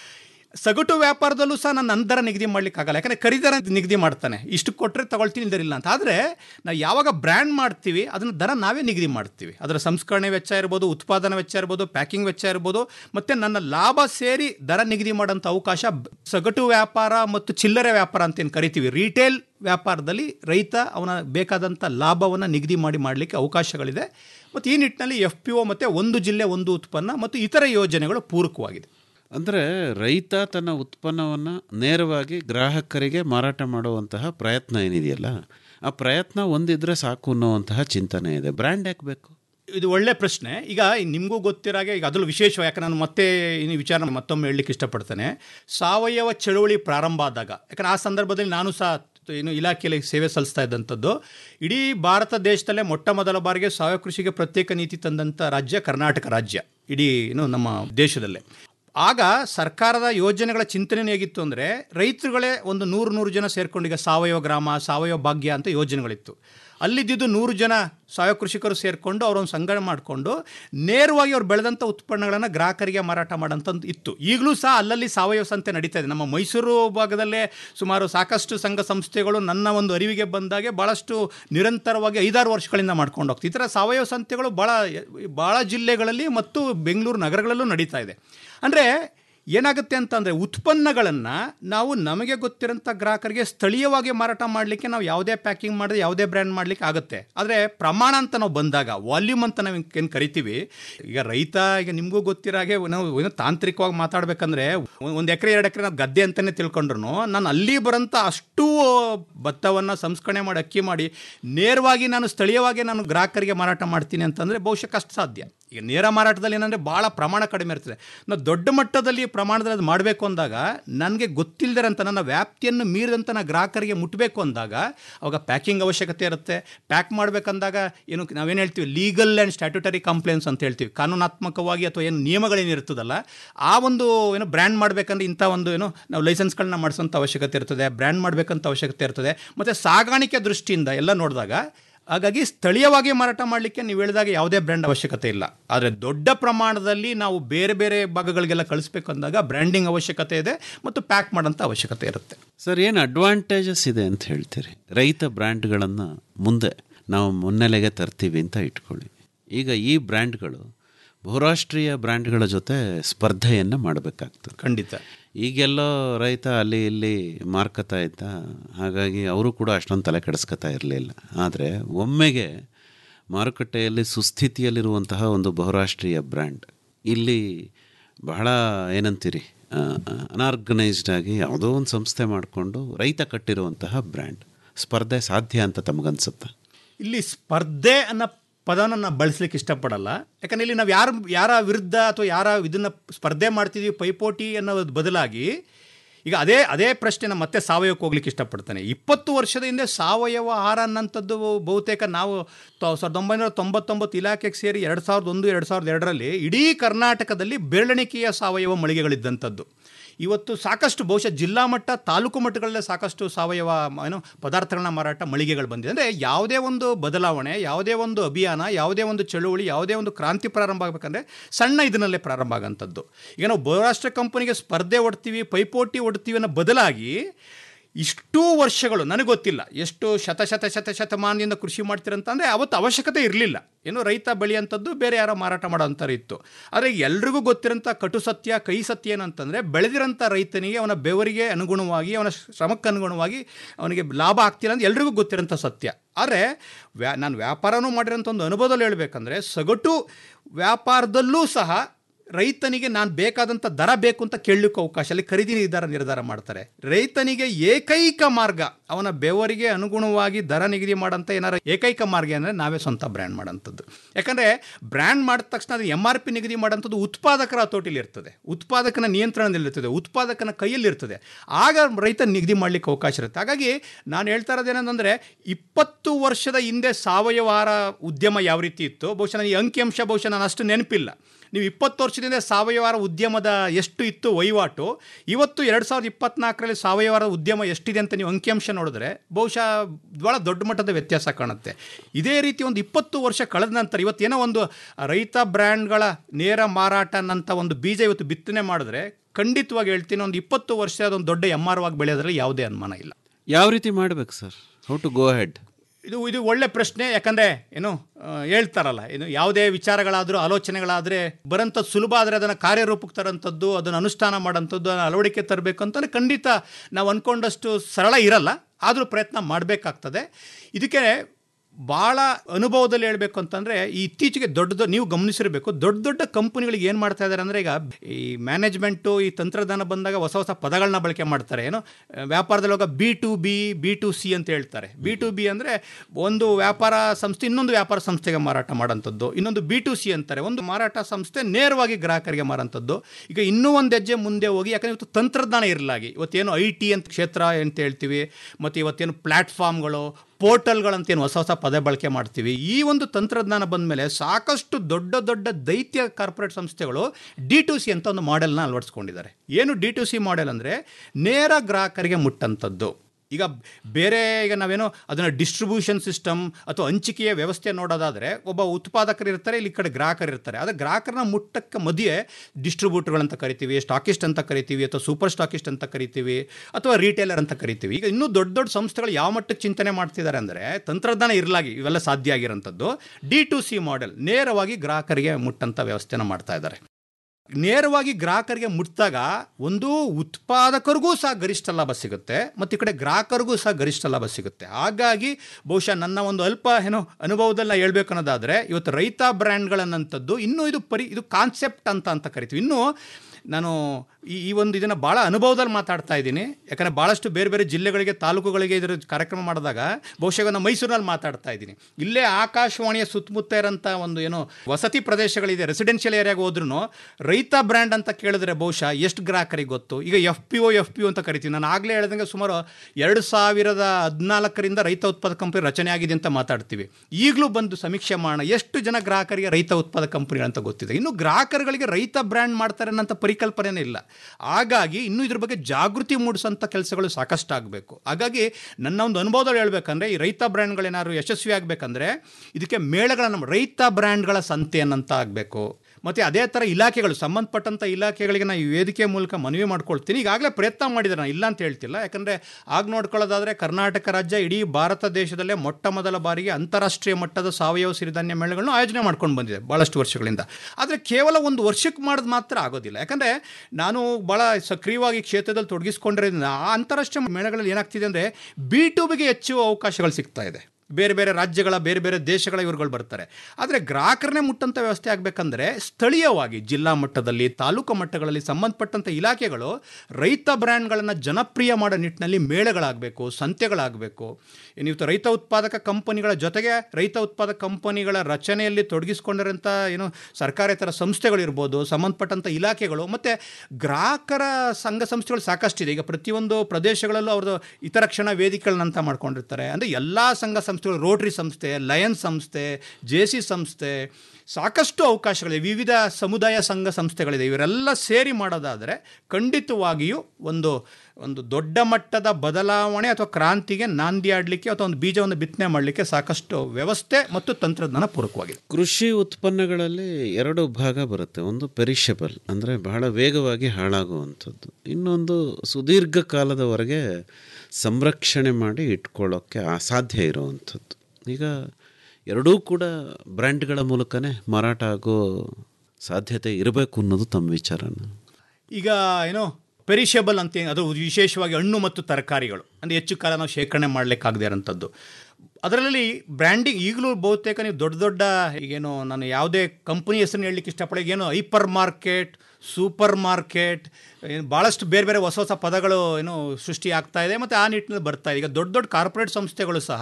ಸಗಟು ವ್ಯಾಪಾರದಲ್ಲೂ ಸಹ ನಾನು ನನ್ನ ದರ ನಿಗದಿ ಮಾಡ್ಲಿಕ್ಕೆ ಆಗಲ್ಲ ಯಾಕಂದರೆ ಖರೀದರ ನಿಗದಿ ಮಾಡ್ತಾನೆ ಇಷ್ಟು ಕೊಟ್ಟರೆ ತಗೊಳ್ತೀನಿ ಇಲ್ದಿರಿಲ್ಲ ಅಂತ ಆದರೆ ನಾವು ಯಾವಾಗ ಬ್ರ್ಯಾಂಡ್ ಮಾಡ್ತೀವಿ ಅದನ್ನ ದರ ನಾವೇ ನಿಗದಿ ಮಾಡ್ತೀವಿ ಅದರ ಸಂಸ್ಕರಣೆ ವೆಚ್ಚ ಇರ್ಬೋದು ಉತ್ಪಾದನಾ ವೆಚ್ಚ ಇರ್ಬೋದು ಪ್ಯಾಕಿಂಗ್ ವೆಚ್ಚ ಇರ್ಬೋದು ಮತ್ತು ನನ್ನ ಲಾಭ ಸೇರಿ ದರ ನಿಗದಿ ಮಾಡೋಂಥ ಅವಕಾಶ ಬ- ಸಗಟು ವ್ಯಾಪಾರ ಮತ್ತು ಚಿಲ್ಲರೆ ವ್ಯಾಪಾರ ಅಂತ ಏನು ಕರಿತೀವಿ ರಿಟೇಲ್ ವ್ಯಾಪಾರದಲ್ಲಿ ರೈತ ಅವನ ಬೇಕಾದಂಥ ಲಾಭವನ್ನು ನಿಗದಿ ಮಾಡಿ ಮಾಡಲಿಕ್ಕೆ ಅವಕಾಶಗಳಿದೆ ಮತ್ತು ಈ ನಿಟ್ಟಿನಲ್ಲಿ ಎಫ್ ಪಿ ಒ ಮತ್ತು ಒಂದು ಜಿಲ್ಲೆ ಒಂದು ಉತ್ಪನ್ನ ಮತ್ತು ಇತರ ಯೋಜನೆಗಳು ಪೂರಕವಾಗಿದೆ ಅಂದರೆ ರೈತ ತನ್ನ ಉತ್ಪನ್ನವನ್ನು ನೇರವಾಗಿ ಗ್ರಾಹಕರಿಗೆ ಮಾರಾಟ ಮಾಡುವಂತಹ ಪ್ರಯತ್ನ ಏನಿದೆಯಲ್ಲ ಆ ಪ್ರಯತ್ನ ಒಂದಿದ್ರೆ ಸಾಕು ಅನ್ನುವಂತಹ ಚಿಂತನೆ ಇದೆ ಬ್ರ್ಯಾಂಡ್ ಯಾಕೆ ಬೇಕು ಇದು ಒಳ್ಳೆ ಪ್ರಶ್ನೆ ಈಗ ನಿಮಗೂ ಗೊತ್ತಿರಾಗೆ ಈಗ ಅದರಲ್ಲೂ ವಿಶೇಷವಾಗಿ ಯಾಕೆ ನಾನು ಮತ್ತೆ ಈ ವಿಚಾರ ಮತ್ತೊಮ್ಮೆ ಹೇಳಲಿಕ್ಕೆ ಇಷ್ಟಪಡ್ತೇನೆ ಸಾವಯವ ಚಳುವಳಿ ಪ್ರಾರಂಭ ಆದಾಗ ಯಾಕಂದ್ರೆ ಆ ಸಂದರ್ಭದಲ್ಲಿ ನಾನು ಸಹ ಏನು ಇಲಾಖೆಯಲ್ಲಿ ಸೇವೆ ಸಲ್ಲಿಸ್ತಾ ಇದ್ದಂಥದ್ದು ಇಡೀ ಭಾರತ ದೇಶದಲ್ಲೇ ಮೊಟ್ಟ ಮೊದಲ ಬಾರಿಗೆ ಸಾವಯವ ಕೃಷಿಗೆ ಪ್ರತ್ಯೇಕ ನೀತಿ ತಂದಂಥ ರಾಜ್ಯ ಕರ್ನಾಟಕ ರಾಜ್ಯ ಇಡೀ ಏನು ನಮ್ಮ ದೇಶದಲ್ಲೇ ಆಗ ಸರ್ಕಾರದ ಯೋಜನೆಗಳ ಚಿಂತನೆ ಹೇಗಿತ್ತು ಅಂದರೆ ರೈತರುಗಳೇ ಒಂದು ನೂರು ನೂರು ಜನ ಸೇರ್ಕೊಂಡು ಈಗ ಸಾವಯವ ಗ್ರಾಮ ಸಾವಯವ ಭಾಗ್ಯ ಅಂತ ಯೋಜನೆಗಳಿತ್ತು ಅಲ್ಲಿದ್ದಿದ್ದು ನೂರು ಜನ ಸಾವಯವ ಕೃಷಿಕರು ಸೇರಿಕೊಂಡು ಅವರೊಂದು ಸಂಘಟನೆ ಮಾಡಿಕೊಂಡು ನೇರವಾಗಿ ಅವ್ರು ಬೆಳೆದಂಥ ಉತ್ಪನ್ನಗಳನ್ನು ಗ್ರಾಹಕರಿಗೆ ಮಾರಾಟ ಮಾಡೋಂಥದ್ದು ಇತ್ತು ಈಗಲೂ ಸಹ ಅಲ್ಲಲ್ಲಿ ಸಾವಯವ ಸಂತೆ ನಡೀತಾ ಇದೆ ನಮ್ಮ ಮೈಸೂರು ಭಾಗದಲ್ಲೇ ಸುಮಾರು ಸಾಕಷ್ಟು ಸಂಘ ಸಂಸ್ಥೆಗಳು ನನ್ನ ಒಂದು ಅರಿವಿಗೆ ಬಂದಾಗೆ ಭಾಳಷ್ಟು ನಿರಂತರವಾಗಿ ಐದಾರು ವರ್ಷಗಳಿಂದ ಮಾಡ್ಕೊಂಡು ಹೋಗ್ತೀವಿ ಈ ಥರ ಸಾವಯವ ಸಂತೆಗಳು ಭಾಳ ಭಾಳ ಜಿಲ್ಲೆಗಳಲ್ಲಿ ಮತ್ತು ಬೆಂಗಳೂರು ನಗರಗಳಲ್ಲೂ ನಡೀತಾ ಇದೆ ಅಂದರೆ ಏನಾಗುತ್ತೆ ಅಂತಂದರೆ ಉತ್ಪನ್ನಗಳನ್ನು ನಾವು ನಮಗೆ ಗೊತ್ತಿರೋಂಥ ಗ್ರಾಹಕರಿಗೆ ಸ್ಥಳೀಯವಾಗಿ ಮಾರಾಟ ಮಾಡಲಿಕ್ಕೆ ನಾವು ಯಾವುದೇ ಪ್ಯಾಕಿಂಗ್ ಮಾಡಿದ್ರೆ ಯಾವುದೇ ಬ್ರ್ಯಾಂಡ್ ಮಾಡಲಿಕ್ಕೆ ಆಗುತ್ತೆ ಆದರೆ ಪ್ರಮಾಣ ಅಂತ ನಾವು ಬಂದಾಗ ವಾಲ್ಯೂಮ್ ಅಂತ ನಾವು ಏನು ಕರಿತೀವಿ ಈಗ ರೈತ ಈಗ ನಿಮಗೂ ಗೊತ್ತಿರಾಗೆ ನಾವು ಏನೋ ತಾಂತ್ರಿಕವಾಗಿ ಮಾತಾಡಬೇಕಂದ್ರೆ ಒಂದು ಎಕರೆ ಎರಡು ಎಕರೆ ನಾವು ಗದ್ದೆ ಅಂತಲೇ ತಿಳ್ಕೊಂಡ್ರು ನಾನು ಅಲ್ಲಿ ಬರೋಂಥ ಅಷ್ಟು ಭತ್ತವನ್ನು ಸಂಸ್ಕರಣೆ ಮಾಡಿ ಅಕ್ಕಿ ಮಾಡಿ ನೇರವಾಗಿ ನಾನು ಸ್ಥಳೀಯವಾಗಿ ನಾನು ಗ್ರಾಹಕರಿಗೆ ಮಾರಾಟ ಮಾಡ್ತೀನಿ ಅಂತಂದರೆ ಬಹುಶಃ ಕಷ್ಟ ಸಾಧ್ಯ ಈಗ ನೇರ ಮಾರಾಟದಲ್ಲಿ ಏನಂದರೆ ಭಾಳ ಪ್ರಮಾಣ ಕಡಿಮೆ ಇರ್ತದೆ ನಾವು ದೊಡ್ಡ ಮಟ್ಟದಲ್ಲಿ ಪ್ರಮಾಣದಲ್ಲಿ ಅದು ಮಾಡಬೇಕು ಅಂದಾಗ ನನಗೆ ಗೊತ್ತಿಲ್ಲದಿರಂಥ ನನ್ನ ವ್ಯಾಪ್ತಿಯನ್ನು ಮೀರಿದಂಥ ನಾನು ಗ್ರಾಹಕರಿಗೆ ಮುಟ್ಟಬೇಕು ಅಂದಾಗ ಅವಾಗ ಪ್ಯಾಕಿಂಗ್ ಅವಶ್ಯಕತೆ ಇರುತ್ತೆ ಪ್ಯಾಕ್ ಮಾಡಬೇಕಂದಾಗ ಏನು ನಾವೇನು ಹೇಳ್ತೀವಿ ಲೀಗಲ್ ಆ್ಯಂಡ್ ಸ್ಟ್ಯಾಟ್ಯೂಟರಿ ಕಂಪ್ಲೇನ್ಸ್ ಅಂತ ಹೇಳ್ತೀವಿ ಕಾನೂನಾತ್ಮಕವಾಗಿ ಅಥವಾ ಏನು ನಿಯಮಗಳೇನಿರ್ತದಲ್ಲ ಆ ಒಂದು ಏನು ಬ್ರ್ಯಾಂಡ್ ಮಾಡಬೇಕಂದ್ರೆ ಇಂಥ ಒಂದು ಏನು ನಾವು ಲೈಸೆನ್ಸ್ಗಳನ್ನ ಮಾಡಿಸೋಂಥ ಅವಶ್ಯಕತೆ ಇರ್ತದೆ ಬ್ರ್ಯಾಂಡ್ ಮಾಡಬೇಕಂತ ಅವಶ್ಯಕತೆ ಇರ್ತದೆ ಮತ್ತು ಸಾಗಾಣಿಕೆ ದೃಷ್ಟಿಯಿಂದ ಎಲ್ಲ ನೋಡಿದಾಗ ಹಾಗಾಗಿ ಸ್ಥಳೀಯವಾಗಿ ಮಾರಾಟ ಮಾಡಲಿಕ್ಕೆ ನೀವು ಹೇಳಿದಾಗ ಯಾವುದೇ ಬ್ರ್ಯಾಂಡ್ ಅವಶ್ಯಕತೆ ಇಲ್ಲ ಆದರೆ ದೊಡ್ಡ ಪ್ರಮಾಣದಲ್ಲಿ ನಾವು ಬೇರೆ ಬೇರೆ ಭಾಗಗಳಿಗೆಲ್ಲ ಕಳಿಸ್ಬೇಕು ಅಂದಾಗ ಬ್ರ್ಯಾಂಡಿಂಗ್ ಅವಶ್ಯಕತೆ ಇದೆ ಮತ್ತು ಪ್ಯಾಕ್ ಮಾಡೋಂಥ ಅವಶ್ಯಕತೆ ಇರುತ್ತೆ ಸರ್ ಏನು ಅಡ್ವಾಂಟೇಜಸ್ ಇದೆ ಅಂತ ಹೇಳ್ತೀರಿ ರೈತ ಬ್ರ್ಯಾಂಡ್ಗಳನ್ನು ಮುಂದೆ ನಾವು ಮುನ್ನೆಲೆಗೆ ತರ್ತೀವಿ ಅಂತ ಇಟ್ಕೊಳ್ಳಿ ಈಗ ಈ ಬ್ರ್ಯಾಂಡ್ಗಳು ಬಹುರಾಷ್ಟ್ರೀಯ ಬ್ರ್ಯಾಂಡ್ಗಳ ಜೊತೆ ಸ್ಪರ್ಧೆಯನ್ನು ಮಾಡಬೇಕಾಗ್ತದೆ ಖಂಡಿತ ಈಗೆಲ್ಲೋ ರೈತ ಅಲ್ಲಿ ಇಲ್ಲಿ ಮಾರ್ಕತಾ ಇದ್ದ ಹಾಗಾಗಿ ಅವರು ಕೂಡ ಅಷ್ಟೊಂದು ತಲೆ ಕೆಡಿಸ್ಕೊತಾ ಇರಲಿಲ್ಲ ಆದರೆ ಒಮ್ಮೆಗೆ ಮಾರುಕಟ್ಟೆಯಲ್ಲಿ ಸುಸ್ಥಿತಿಯಲ್ಲಿರುವಂತಹ ಒಂದು ಬಹುರಾಷ್ಟ್ರೀಯ ಬ್ರ್ಯಾಂಡ್ ಇಲ್ಲಿ ಬಹಳ ಏನಂತೀರಿ ಅನಾರ್ಗನೈಸ್ಡ್ ಆಗಿ ಯಾವುದೋ ಒಂದು ಸಂಸ್ಥೆ ಮಾಡಿಕೊಂಡು ರೈತ ಕಟ್ಟಿರುವಂತಹ ಬ್ರ್ಯಾಂಡ್ ಸ್ಪರ್ಧೆ ಸಾಧ್ಯ ಅಂತ ತಮಗನ್ಸುತ್ತೆ ಇಲ್ಲಿ ಸ್ಪರ್ಧೆ ಅನ್ನೋ ಪದನ ನಾನು ಬಳಸ್ಲಿಕ್ಕೆ ಇಷ್ಟಪಡಲ್ಲ ಯಾಕಂದರೆ ಇಲ್ಲಿ ನಾವು ಯಾರು ಯಾರ ವಿರುದ್ಧ ಅಥವಾ ಯಾರ ಇದನ್ನು ಸ್ಪರ್ಧೆ ಮಾಡ್ತಿದ್ದೀವಿ ಪೈಪೋಟಿ ಅನ್ನೋದು ಬದಲಾಗಿ ಈಗ ಅದೇ ಅದೇ ಪ್ರಶ್ನೆ ನಾನು ಮತ್ತೆ ಸಾವಯವಕ್ಕೆ ಹೋಗ್ಲಿಕ್ಕೆ ಇಷ್ಟಪಡ್ತೇನೆ ಇಪ್ಪತ್ತು ವರ್ಷದ ಹಿಂದೆ ಸಾವಯವ ಆಹಾರ ಅನ್ನೋಂಥದ್ದು ಬಹುತೇಕ ನಾವು ತ- ಸಾವಿರದ ಒಂಬೈನೂರ ತೊಂಬತ್ತೊಂಬತ್ತು ಇಲಾಖೆಗೆ ಸೇರಿ ಎರಡು ಸಾವಿರದ ಒಂದು ಎರಡು ಸಾವಿರದ ಎರಡರಲ್ಲಿ ಇಡೀ ಕರ್ನಾಟಕದಲ್ಲಿ ಬೆರಳಿಕೆಯ ಸಾವಯವ ಮಳಿಗೆಗಳಿದ್ದಂಥದ್ದು ಇವತ್ತು ಸಾಕಷ್ಟು ಬಹುಶಃ ಜಿಲ್ಲಾ ಮಟ್ಟ ತಾಲೂಕು ಮಟ್ಟಗಳಲ್ಲೇ ಸಾಕಷ್ಟು ಸಾವಯವ ಮ- ಏನು ಪದಾರ್ಥಗಳನ್ನ ಮಾರಾಟ ಮಳಿಗೆಗಳು ಬಂದಿದೆ ಅಂದರೆ ಯಾವುದೇ ಒಂದು ಬದಲಾವಣೆ ಯಾವುದೇ ಒಂದು ಅಭಿಯಾನ ಯಾವುದೇ ಒಂದು ಚಳುವಳಿ ಯಾವುದೇ ಒಂದು ಕ್ರಾಂತಿ ಪ್ರಾರಂಭ ಆಗಬೇಕಂದ್ರೆ ಸಣ್ಣ ಇದನ್ನಲ್ಲೇ ಪ್ರಾರಂಭ ಆಗೋಂಥದ್ದು ಈಗ ನಾವು ಬಹುರಾಷ್ಟ್ರ ಕಂಪನಿಗೆ ಸ್ಪರ್ಧೆ ಒಡ್ತೀವಿ ಪೈಪೋಟಿ ಒಡ್ತೀವಿ ಅನ್ನೋ ಬದಲಾಗಿ ಇಷ್ಟೂ ವರ್ಷಗಳು ನನಗೆ ಗೊತ್ತಿಲ್ಲ ಎಷ್ಟು ಶತ ಶತ ಶತ ಶತಮಾನದಿಂದ ಕೃಷಿ ಮಾಡ್ತೀರಂತ ಅಂದರೆ ಅವತ್ತು ಅವಶ್ಯಕತೆ ಇರಲಿಲ್ಲ ಏನು ರೈತ ಬೆಳೆಯಂಥದ್ದು ಬೇರೆ ಯಾರೋ ಮಾರಾಟ ಮಾಡೋ ಅಂಥವ್ರು ಇತ್ತು ಆದರೆ ಎಲ್ರಿಗೂ ಗೊತ್ತಿರೋಂಥ ಕಟು ಸತ್ಯ ಕೈ ಸತ್ಯ ಏನಂತಂದರೆ ಬೆಳೆದಿರೋಂಥ ರೈತನಿಗೆ ಅವನ ಬೆವರಿಗೆ ಅನುಗುಣವಾಗಿ ಅವನ ಶ್ರಮಕ್ಕೆ ಅನುಗುಣವಾಗಿ ಅವನಿಗೆ ಲಾಭ ಆಗ್ತಿಲ್ಲ ಅಂತ ಎಲ್ರಿಗೂ ಗೊತ್ತಿರೋಂಥ ಸತ್ಯ ಆದರೆ ವ್ಯಾ ನಾನು ವ್ಯಾಪಾರನೂ ಮಾಡಿರೋಂಥ ಒಂದು ಅನುಭವದಲ್ಲಿ ಹೇಳಬೇಕಂದ್ರೆ ಸಗಟು ವ್ಯಾಪಾರದಲ್ಲೂ ಸಹ ರೈತನಿಗೆ ನಾನು ಬೇಕಾದಂಥ ದರ ಬೇಕು ಅಂತ ಕೇಳಲಿಕ್ಕೆ ಅವಕಾಶ ಅಲ್ಲಿ ಖರೀದಿ ನಿರ್ಧಾರ ನಿರ್ಧಾರ ಮಾಡ್ತಾರೆ ರೈತನಿಗೆ ಏಕೈಕ ಮಾರ್ಗ ಅವನ ಬೆವರಿಗೆ ಅನುಗುಣವಾಗಿ ದರ ನಿಗದಿ ಮಾಡೋಂಥ ಏನಾರ ಏಕೈಕ ಮಾರ್ಗ ಅಂದರೆ ನಾವೇ ಸ್ವಂತ ಬ್ರ್ಯಾಂಡ್ ಮಾಡೋಂಥದ್ದು ಯಾಕಂದರೆ ಬ್ರ್ಯಾಂಡ್ ಮಾಡಿದ ತಕ್ಷಣ ಅದು ಎಮ್ ಆರ್ ಪಿ ನಿಗದಿ ಮಾಡೋಂಥದ್ದು ಉತ್ಪಾದಕರ ಹತೋಟಿಲಿ ಇರ್ತದೆ ಉತ್ಪಾದಕನ ನಿಯಂತ್ರಣದಲ್ಲಿರ್ತದೆ ಉತ್ಪಾದಕನ ಕೈಯಲ್ಲಿರ್ತದೆ ಆಗ ರೈತ ನಿಗದಿ ಮಾಡಲಿಕ್ಕೆ ಅವಕಾಶ ಇರುತ್ತೆ ಹಾಗಾಗಿ ನಾನು ಹೇಳ್ತಾ ಇರೋದೇನೆಂದರೆ ಇಪ್ಪತ್ತು ವರ್ಷದ ಹಿಂದೆ ಸಾವಯವ ಆಹಾರ ಉದ್ಯಮ ಯಾವ ರೀತಿ ಇತ್ತು ಬಹುಶಃ ನನಗೆ ಈ ಅಂಕಿಅಂಶ ಬಹುಶಃ ನಾನು ಅಷ್ಟು ನೆನಪಿಲ್ಲ ನೀವು ಇಪ್ಪತ್ತು ವರ್ಷದಿಂದ ಸಾವಯವ ಉದ್ಯಮದ ಎಷ್ಟು ಇತ್ತು ವಹಿವಾಟು ಇವತ್ತು ಎರಡು ಸಾವಿರದ ಇಪ್ಪತ್ನಾಲ್ಕರಲ್ಲಿ ಸಾವಯವ ಉದ್ಯಮ ಎಷ್ಟಿದೆ ಅಂತ ನೀವು ಅಂಕಿಅಂಶ ನೋಡಿದ್ರೆ ಬಹುಶಃ ಭಾಳ ದೊಡ್ಡ ಮಟ್ಟದ ವ್ಯತ್ಯಾಸ ಕಾಣುತ್ತೆ ಇದೇ ರೀತಿ ಒಂದು ಇಪ್ಪತ್ತು ವರ್ಷ ಕಳೆದ ನಂತರ ಇವತ್ತೇನೋ ಒಂದು ರೈತ ಬ್ರ್ಯಾಂಡ್ಗಳ ನೇರ ಮಾರಾಟ ಅನ್ನಂಥ ಒಂದು ಬೀಜ ಇವತ್ತು ಬಿತ್ತನೆ ಮಾಡಿದ್ರೆ ಖಂಡಿತವಾಗಿ ಹೇಳ್ತೀನಿ ಒಂದು ಇಪ್ಪತ್ತು ವರ್ಷ ಅದೊಂದು ದೊಡ್ಡ ಎಮ್ ಆರ್ ಆಗಿ ಬೆಳೆಯೋದ್ರಲ್ಲಿ ಯಾವುದೇ ಅನುಮಾನ ಇಲ್ಲ ಯಾವ ರೀತಿ ಮಾಡಬೇಕು sir how to go ahead ಇದು ಇದು ಒಳ್ಳೆ ಪ್ರಶ್ನೆ ಯಾಕಂದರೆ ಏನು ಆ, ಹೇಳ್ತಾರಲ್ಲ ಏನು ಯಾವುದೇ ವಿಚಾರಗಳಾದರೂ ಆಲೋಚನೆಗಳಾದರೆ ಬರೋಂಥದ್ದು ಸುಲಭ ಆದರೆ ಅದನ್ನು ಕಾರ್ಯರೂಪಕ್ಕೆ ತರೋಂಥದ್ದು ಅದನ್ನು ಅನುಷ್ಠಾನ ಮಾಡೋಂಥದ್ದು ಅದನ್ನು ಅಳವಡಿಕೆ ತರಬೇಕು ಅಂತಂದರೆ ಖಂಡಿತ ನಾವು ಅಂದ್ಕೊಂಡಷ್ಟು ಸರಳ ಇರಲ್ಲ ಆದರೂ ಪ್ರಯತ್ನ ಮಾಡಬೇಕಾಗ್ತದೆ ಇದಕ್ಕೆ ಭಾಳ ಅನುಭವದಲ್ಲಿ ಹೇಳಬೇಕು ಅಂತಂದರೆ ಈ ಇತ್ತೀಚೆಗೆ ದೊಡ್ಡ ದೊಡ್ಡ ನೀವು ಗಮನಿಸಿರಬೇಕು ದೊಡ್ಡ ದೊಡ್ಡ ಕಂಪನಿಗಳಿಗೆ ಏನು ಮಾಡ್ತಾ ಇದ್ದಾರೆ ಅಂದರೆ ಈಗ ಈ ಮ್ಯಾನೇಜ್ಮೆಂಟು ಈ ತಂತ್ರಜ್ಞಾನ ಬಂದಾಗ ಹೊಸ ಹೊಸ ಪದಗಳನ್ನ ಬಳಕೆ ಮಾಡ್ತಾರೆ ಏನು ವ್ಯಾಪಾರದಲ್ಲಿ ಹೋಗ B to B B to C ಅಂತ ಹೇಳ್ತಾರೆ ಬಿ ಟು ಬಿ ಅಂದರೆ ಒಂದು ವ್ಯಾಪಾರ ಸಂಸ್ಥೆ ಇನ್ನೊಂದು ವ್ಯಾಪಾರ ಸಂಸ್ಥೆಗೆ ಮಾರಾಟ ಮಾಡೋಂಥದ್ದು ಇನ್ನೊಂದು ಬಿ ಟು ಸಿ ಅಂತಾರೆ ಒಂದು ಮಾರಾಟ ಸಂಸ್ಥೆ ನೇರವಾಗಿ ಗ್ರಾಹಕರಿಗೆ ಮಾರೋಂಥದ್ದು ಈಗ ಇನ್ನೂ ಒಂದು ಹೆಜ್ಜೆ ಮುಂದೆ ಹೋಗಿ ಯಾಕಂದರೆ ಇವತ್ತು ತಂತ್ರಜ್ಞಾನ ಇರಲಾಗಿ ಇವತ್ತೇನು ಐ ಟಿ ಅಂತ ಕ್ಷೇತ್ರ ಅಂತ ಹೇಳ್ತೀವಿ ಮತ್ತು ಇವತ್ತೇನು ಪ್ಲ್ಯಾಟ್ಫಾರ್ಮ್ಗಳು ಪೋರ್ಟಲ್ಗಳಂತೇನು ಹೊಸ ಹೊಸ ಪದ ಬಳಕೆ ಮಾಡ್ತೀವಿ ಈ ಒಂದು ತಂತ್ರಜ್ಞಾನ ಬಂದ ಮೇಲೆ ಸಾಕಷ್ಟು ದೊಡ್ಡ ದೊಡ್ಡ ದೈತ್ಯ ಕಾರ್ಪೊರೇಟ್ ಸಂಸ್ಥೆಗಳು ಡಿ ಟು ಸಿ ಅಂತ ಒಂದು ಮಾಡೆಲ್ನ ಅಳವಡಿಸ್ಕೊಂಡಿದ್ದಾರೆ ಏನು ಡಿ ಟು ಸಿ ಮಾಡೆಲ್ ಅಂದರೆ ನೇರ ಗ್ರಾಹಕರಿಗೆ ಮುಟ್ಟಂಥದ್ದು ಈಗ ಬೇರೆ ಈಗ ನಾವೇನೋ ಅದನ್ನು ಡಿಸ್ಟ್ರಿಬ್ಯೂಷನ್ ಸಿಸ್ಟಮ್ ಅಥವಾ ಹಂಚಿಕೆಯ ವ್ಯವಸ್ಥೆ ನೋಡೋದಾದರೆ ಒಬ್ಬ ಉತ್ಪಾದಕರು ಇರ್ತಾರೆ ಇಲ್ಲಿ ಈ ಕಡೆ ಗ್ರಾಹಕರು ಇರ್ತಾರೆ ಆದರೆ ಗ್ರಾಹಕರನ್ನ ಮುಟ್ಟಕ್ಕೆ ಮಧ್ಯೆ ಡಿಸ್ಟ್ರಿಬ್ಯೂಟರ್ಗಳಂತ ಕರಿತೀವಿ ಸ್ಟಾಕಿಸ್ಟ್ ಅಂತ ಕರಿತೀವಿ ಅಥವಾ ಸೂಪರ್ ಸ್ಟಾಕಿಸ್ಟ್ ಅಂತ ಕರಿತೀವಿ ಅಥವಾ ರಿಟೇಲರ್ ಅಂತ ಕರಿತೀವಿ ಈಗ ಇನ್ನೂ ದೊಡ್ಡ ದೊಡ್ಡ ಸಂಸ್ಥೆಗಳು ಯಾವ ಮಟ್ಟಕ್ಕೆ ಚಿಂತನೆ ಮಾಡ್ತಿದ್ದಾರೆ ಅಂದರೆ ತಂತ್ರಜ್ಞಾನ ಇರಲಾಗಿ ಇವೆಲ್ಲ ಸಾಧ್ಯ ಆಗಿರೋಂಥದ್ದು ಡಿ ಟು ಸಿ ಮಾಡೆಲ್ ನೇರವಾಗಿ ಗ್ರಾಹಕರಿಗೆ ಮುಟ್ಟಂಥ ವ್ಯವಸ್ಥೆನ ಮಾಡ್ತಾ ಇದ್ದಾರೆ ನೇರವಾಗಿ ಗ್ರಾಹಕರಿಗೆ ಮುಟ್ಟಿದಾಗ ಒಂದು ಉತ್ಪಾದಕರಿಗೂ ಸಹ ಗರಿಷ್ಠ ಲಾಭ ಸಿಗುತ್ತೆ ಮತ್ತು ಈ ಕಡೆ ಗ್ರಾಹಕರಿಗೂ ಸಹ ಗರಿಷ್ಠ ಲಾಭ ಸಿಗುತ್ತೆ ಹಾಗಾಗಿ ಬಹುಶಃ ನನ್ನ ಒಂದು ಅಲ್ಪ ಏನೋ ಅನುಭವದಲ್ಲಿ ನಾನು ಹೇಳ್ಬೇಕು ಅನ್ನೋದಾದರೆ ಇವತ್ತು ರೈತ ಬ್ರ್ಯಾಂಡ್ಗಳನ್ನಂಥದ್ದು ಇನ್ನೂ ಇದು ಪರಿ ಇದು ಕಾನ್ಸೆಪ್ಟ್ ಅಂತ ಅಂತ ಕರಿತೀವಿ ಇನ್ನೂ ನಾನು ಈ ಈ ಒಂದು ಇದನ್ನು ಭಾಳ ಅನುಭವದಲ್ಲಿ ಮಾತಾಡ್ತಾ ಇದ್ದೀನಿ ಯಾಕಂದರೆ ಭಾಳಷ್ಟು ಬೇರೆ ಬೇರೆ ಜಿಲ್ಲೆಗಳಿಗೆ ತಾಲೂಕುಗಳಿಗೆ ಇದರ ಕಾರ್ಯಕ್ರಮ ಮಾಡಿದಾಗ ಬಹುಶಃ ನಾನು ಮೈಸೂರಿನಲ್ಲಿ ಮಾತಾಡ್ತಾ ಇದ್ದೀನಿ ಇಲ್ಲೇ ಆಕಾಶವಾಣಿಯ ಸುತ್ತಮುತ್ತ ಇರೋಂಥ ಒಂದು ಏನು ವಸತಿ ಪ್ರದೇಶಗಳಿದೆ ರೆಸಿಡೆನ್ಷಿಯಲ್ ಏರಿಯಾಗೆ ಹೋದ್ರೂ ರೈತ ಬ್ರ್ಯಾಂಡ್ ಅಂತ ಕೇಳಿದ್ರೆ ಬಹುಶಃ ಎಷ್ಟು ಗ್ರಾಹಕರಿಗೆ ಗೊತ್ತು ಈಗ F P O F P O ಅಂತ ಕರಿತೀವಿ ನಾನು ಆಗಲೇ ಹೇಳ್ದಂಗೆ ಸುಮಾರು ಎರಡು ಸಾವಿರದ ಹದಿನಾಲ್ಕರಿಂದ ರೈತ ಉತ್ಪಾದಕ ಕಂಪನಿ ರಚನೆ ಆಗಿದೆ ಅಂತ ಮಾತಾಡ್ತೀವಿ ಈಗಲೂ ಬಂದು ಸಮೀಕ್ಷೆ ಮಾಡೋಣ ಎಷ್ಟು ಜನ ಗ್ರಾಹಕರಿಗೆ ರೈತ ಉತ್ಪಾದಕ ಕಂಪನಿಗಳಂತ ಗೊತ್ತಿದೆ ಇನ್ನು ಗ್ರಾಹಕರುಗಳಿಗೆ ರೈತ ಬ್ರ್ಯಾಂಡ್ ಮಾಡ್ತಾರೆ ಅನ್ನೋಂಥ ಪರಿಕಲ್ಪನೆನೇ ಇಲ್ಲ ಹಾಗಾಗಿ ಇನ್ನೂ ಇದ್ರ ಬಗ್ಗೆ ಜಾಗೃತಿ ಮೂಡಿಸೋಂಥ ಕೆಲಸಗಳು ಸಾಕಷ್ಟು ಆಗಬೇಕು ಹಾಗಾಗಿ ನನ್ನ ಒಂದು ಅನುಭವದಲ್ಲಿ ಹೇಳ್ಬೇಕಂದ್ರೆ ಈ ರೈತ ಬ್ರ್ಯಾಂಡ್ಗಳೇನಾದ್ರು ಯಶಸ್ವಿ ಆಗಬೇಕಂದ್ರೆ ಇದಕ್ಕೆ ಮೇಳಗಳನ್ನು ಮಾಡ್- ರೈತ ಬ್ರ್ಯಾಂಡ್ಗಳ ಸಂತೆ ಅನ್ನಂತ ಆಗಬೇಕು ಮತ್ತು ಅದೇ ಥರ ಇಲಾಖೆಗಳು ಸಂಬಂಧಪಟ್ಟಂಥ ಇಲಾಖೆಗಳಿಗೆ ನಾನು ಈ ವೇದಿಕೆ ಮೂಲಕ ಮನವಿ ಮಾಡ್ಕೊಳ್ತೀನಿ ಈಗಾಗಲೇ ಪ್ರಯತ್ನ ಮಾಡಿದ್ದಾರೆ ನಾನು ಇಲ್ಲ ಅಂತ ಹೇಳ್ತಿಲ್ಲ ಯಾಕಂದರೆ ಆಗ ನೋಡ್ಕೊಳ್ಳೋದಾದರೆ ಕರ್ನಾಟಕ ರಾಜ್ಯ ಇಡೀ ಭಾರತ ದೇಶದಲ್ಲೇ ಮೊಟ್ಟ ಮೊದಲ ಬಾರಿಗೆ ಅಂತಾರಾಷ್ಟ್ರೀಯ ಮಟ್ಟದ ಸಾವಯವ ಸಿರಿಧಾನ್ಯ ಮೇಳಗಳನ್ನು ಆಯೋಜನೆ ಮಾಡ್ಕೊಂಡು ಬಂದಿದೆ ಭಾಳಷ್ಟು ವರ್ಷಗಳಿಂದ ಆದರೆ ಕೇವಲ ಒಂದು ವರ್ಷಕ್ಕೆ ಮಾಡೋದು ಮಾತ್ರ ಆಗೋದಿಲ್ಲ ಯಾಕಂದರೆ ನಾನು ಭಾಳ ಸಕ್ರಿಯವಾಗಿ ಕ್ಷೇತ್ರದಲ್ಲಿ ತೊಡಗಿಸ್ಕೊಂಡಿರೋದ್ರಿಂದ ಆ ಅಂತಾರಾಷ್ಟ್ರೀಯ ಮೇಳಗಳಲ್ಲಿ ಏನಾಗ್ತಿದೆ ಅಂದರೆ ಬಿ ಟು ಬಿಗೆ ಹೆಚ್ಚು ಅವಕಾಶಗಳು ಸಿಗ್ತಾ ಇದೆ ಬೇರೆ ಬೇರೆ ರಾಜ್ಯಗಳ ಬೇರೆ ಬೇರೆ ದೇಶಗಳ ಇವ್ರುಗಳು ಬರ್ತಾರೆ ಆದರೆ ಗ್ರಾಹಕರನ್ನೇ ಮುಟ್ಟಂಥ ವ್ಯವಸ್ಥೆ ಆಗಬೇಕಂದ್ರೆ ಸ್ಥಳೀಯವಾಗಿ ಜಿಲ್ಲಾ ಮಟ್ಟದಲ್ಲಿ ತಾಲೂಕು ಮಟ್ಟಗಳಲ್ಲಿ ಸಂಬಂಧಪಟ್ಟಂಥ ಇಲಾಖೆಗಳು ರೈತ ಬ್ರ್ಯಾಂಡ್ಗಳನ್ನು ಜನಪ್ರಿಯ ಮಾಡೋ ನಿಟ್ಟಿನಲ್ಲಿ ಮೇಳಗಳಾಗಬೇಕು ಸಂತೆಗಳಾಗಬೇಕು ನೀವು ರೈತ ಉತ್ಪಾದಕ ಕಂಪನಿಗಳ ಜೊತೆಗೆ ರೈತ ಉತ್ಪಾದಕ ಕಂಪನಿಗಳ ರಚನೆಯಲ್ಲಿ ತೊಡಗಿಸ್ಕೊಂಡಿರೋಂಥ ಏನು ಸರ್ಕಾರೇತರ ಸಂಸ್ಥೆಗಳಿರ್ಬೋದು ಸಂಬಂಧಪಟ್ಟಂಥ ಇಲಾಖೆಗಳು ಮತ್ತು ಗ್ರಾಹಕರ ಸಂಘ ಸಂಸ್ಥೆಗಳು ಸಾಕಷ್ಟಿದೆ ಈಗ ಪ್ರತಿಯೊಂದು ಪ್ರದೇಶಗಳಲ್ಲೂ ಅವ್ರದ್ದು ಹಿತರಕ್ಷಣಾ ವೇದಿಕೆಗಳನ್ನಂತ ಮಾಡ್ಕೊಂಡಿರ್ತಾರೆ ಅಂದರೆ ಎಲ್ಲ ಸಂಘ ಸಂಸ್ಥೆಗಳು ರೋಟ್ರಿ ಸಂಸ್ಥೆ ಲಯನ್ಸ್ ಸಂಸ್ಥೆ ಜೆ ಸಿ ಸಂಸ್ಥೆ ಸಾಕಷ್ಟು ಅವಕಾಶಗಳಿವೆ ವಿವಿಧ ಸಮುದಾಯ ಸಂಘ ಸಂಸ್ಥೆಗಳಿದೆ ಇವರೆಲ್ಲ ಸೇರಿ ಮಾಡೋದಾದರೆ ಖಂಡಿತವಾಗಿಯೂ ಒಂದು ಒಂದು ದೊಡ್ಡ ಮಟ್ಟದ ಬದಲಾವಣೆ ಅಥವಾ ಕ್ರಾಂತಿಗೆ ನಾಂದಿ ಆಡಲಿಕ್ಕೆ ಅಥವಾ ಒಂದು ಬೀಜವನ್ನು ಬಿತ್ತನೆ ಮಾಡಲಿಕ್ಕೆ ಸಾಕಷ್ಟು ವ್ಯವಸ್ಥೆ ಮತ್ತು ತಂತ್ರಜ್ಞಾನ ಪೂರಕವಾಗಿದೆ ಕೃಷಿ ಉತ್ಪನ್ನಗಳಲ್ಲಿ ಎರಡು ಭಾಗ ಬರುತ್ತೆ ಒಂದು ಪೆರಿಷಬಲ್ ಅಂದರೆ ಬಹಳ ವೇಗವಾಗಿ ಹಾಳಾಗುವಂಥದ್ದು ಇನ್ನೊಂದು ಸುದೀರ್ಘ ಕಾಲದವರೆಗೆ ಸಂರಕ್ಷಣೆ ಮಾಡಿ ಇಟ್ಕೊಳ್ಳೋಕ್ಕೆ ಅಸಾಧ್ಯ ಇರುವಂಥದ್ದು ಈಗ ಎರಡೂ ಕೂಡ ಬ್ರ್ಯಾಂಡ್ಗಳ ಮೂಲಕನೇ ಮಾರಾಟ ಆಗೋ ಸಾಧ್ಯತೆ ಇರಬೇಕು ಅನ್ನೋದು ತಮ್ಮ ವಿಚಾರನ ಈಗ ಏನೋ ಪೆರಿಷಬಲ್ ಅಂತ ಅದು ವಿಶೇಷವಾಗಿ ಹಣ್ಣು ಮತ್ತು ತರಕಾರಿಗಳು ಅಂದರೆ ಹೆಚ್ಚು ಕಾಲ ನಾವು ಶೇಖರಣೆ ಮಾಡಲಿಕ್ಕಾಗದೇ ಇರೋಂಥದ್ದು ಅದರಲ್ಲಿ ಬ್ರ್ಯಾಂಡಿಂಗ್ ಈಗಲೂ ಬಹುತೇಕ ನೀವು ದೊಡ್ಡ ದೊಡ್ಡ ಈಗೇನು ನಾನು ಯಾವುದೇ ಕಂಪನಿ ಹೆಸರನ್ನ ಹೇಳಲಿಕ್ಕೆ ಇಷ್ಟಪಡ ಏನು ಹೈಪರ್ ಮಾರ್ಕೆಟ್ ಸೂಪರ್ ಮಾರ್ಕೆಟ್ ಏನು ಭಾಳಷ್ಟು ಬೇರೆ ಬೇರೆ ಹೊಸ ಹೊಸ ಪದಗಳು ಏನು ಸೃಷ್ಟಿ ಆಗ್ತಾ ಇದೆ ಮತ್ತು ಆ ನಿಟ್ಟಿನಲ್ಲಿ ಬರ್ತಾ ಇದೆ ಈಗ ದೊಡ್ಡ ದೊಡ್ಡ ಕಾರ್ಪೊರೇಟ್ ಸಂಸ್ಥೆಗಳು ಸಹ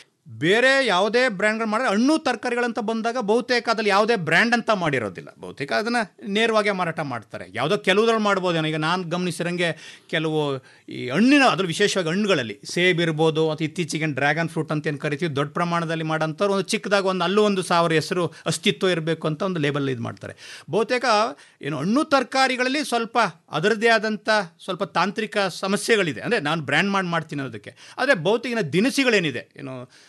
ಬೇರೆ ಯಾವುದೇ ಬ್ರ್ಯಾಂಡ್ಗಳು ಮಾಡಿದ್ರೆ ಹಣ್ಣು ತರಕಾರಿಗಳಂತ ಬಂದಾಗ ಬಹುತೇಕ ಅದ್ರಲ್ಲಿ ಯಾವುದೇ ಬ್ರ್ಯಾಂಡ್ ಅಂತ ಮಾಡಿರೋದಿಲ್ಲ ಬಹುತೇಕ ಅದನ್ನು ನೇರವಾಗಿ ಮಾರಾಟ ಮಾಡ್ತಾರೆ ಯಾವುದೋ ಕೆಲವುದ್ರಲ್ಲಿ ಮಾಡ್ಬೋದೇನೋ ಈಗ ನಾನು ಗಮನಿಸಿರಂಗೆ ಕೆಲವು ಈ ಹಣ್ಣಿನ ಅದ್ರಲ್ಲಿ ವಿಶೇಷವಾಗಿ ಹಣ್ಣುಗಳಲ್ಲಿ ಸೇಬ್ ಇರ್ಬೋದು ಅಥವಾ ಇತ್ತೀಚೆಗೆ ಡ್ರ್ಯಾಗನ್ ಫ್ರೂಟ್ ಅಂತ ಏನು ಕರಿತೀವಿ ದೊಡ್ಡ ಪ್ರಮಾಣದಲ್ಲಿ ಮಾಡೋಂಥವ್ರು ಒಂದು ಚಿಕ್ಕದಾಗ ಒಂದು ಅಲ್ಲೂ ಒಂದು ಸಾವಿರ ಹೆಸರು ಅಸ್ತಿತ್ವ ಇರಬೇಕು ಅಂತ ಒಂದು ಲೇಬಲ್ ಇದು ಮಾಡ್ತಾರೆ ಬಹುತೇಕ ಏನು ಹಣ್ಣು ತರಕಾರಿಗಳಲ್ಲಿ ಸ್ವಲ್ಪ ಅದರದ್ದೇ ಆದಂಥ ಸ್ವಲ್ಪ ತಾಂತ್ರಿಕ ಸಮಸ್ಯೆಗಳಿದೆ ಅಂದರೆ ನಾನು ಬ್ರ್ಯಾಂಡ್ ಮಾಡಿ ಮಾಡ್ತೀನಿ ಅನ್ನೋದಕ್ಕೆ ಆದರೆ ಬಹುತೇಕ ದಿನಸಿಗಳೇನಿದೆ ಏನು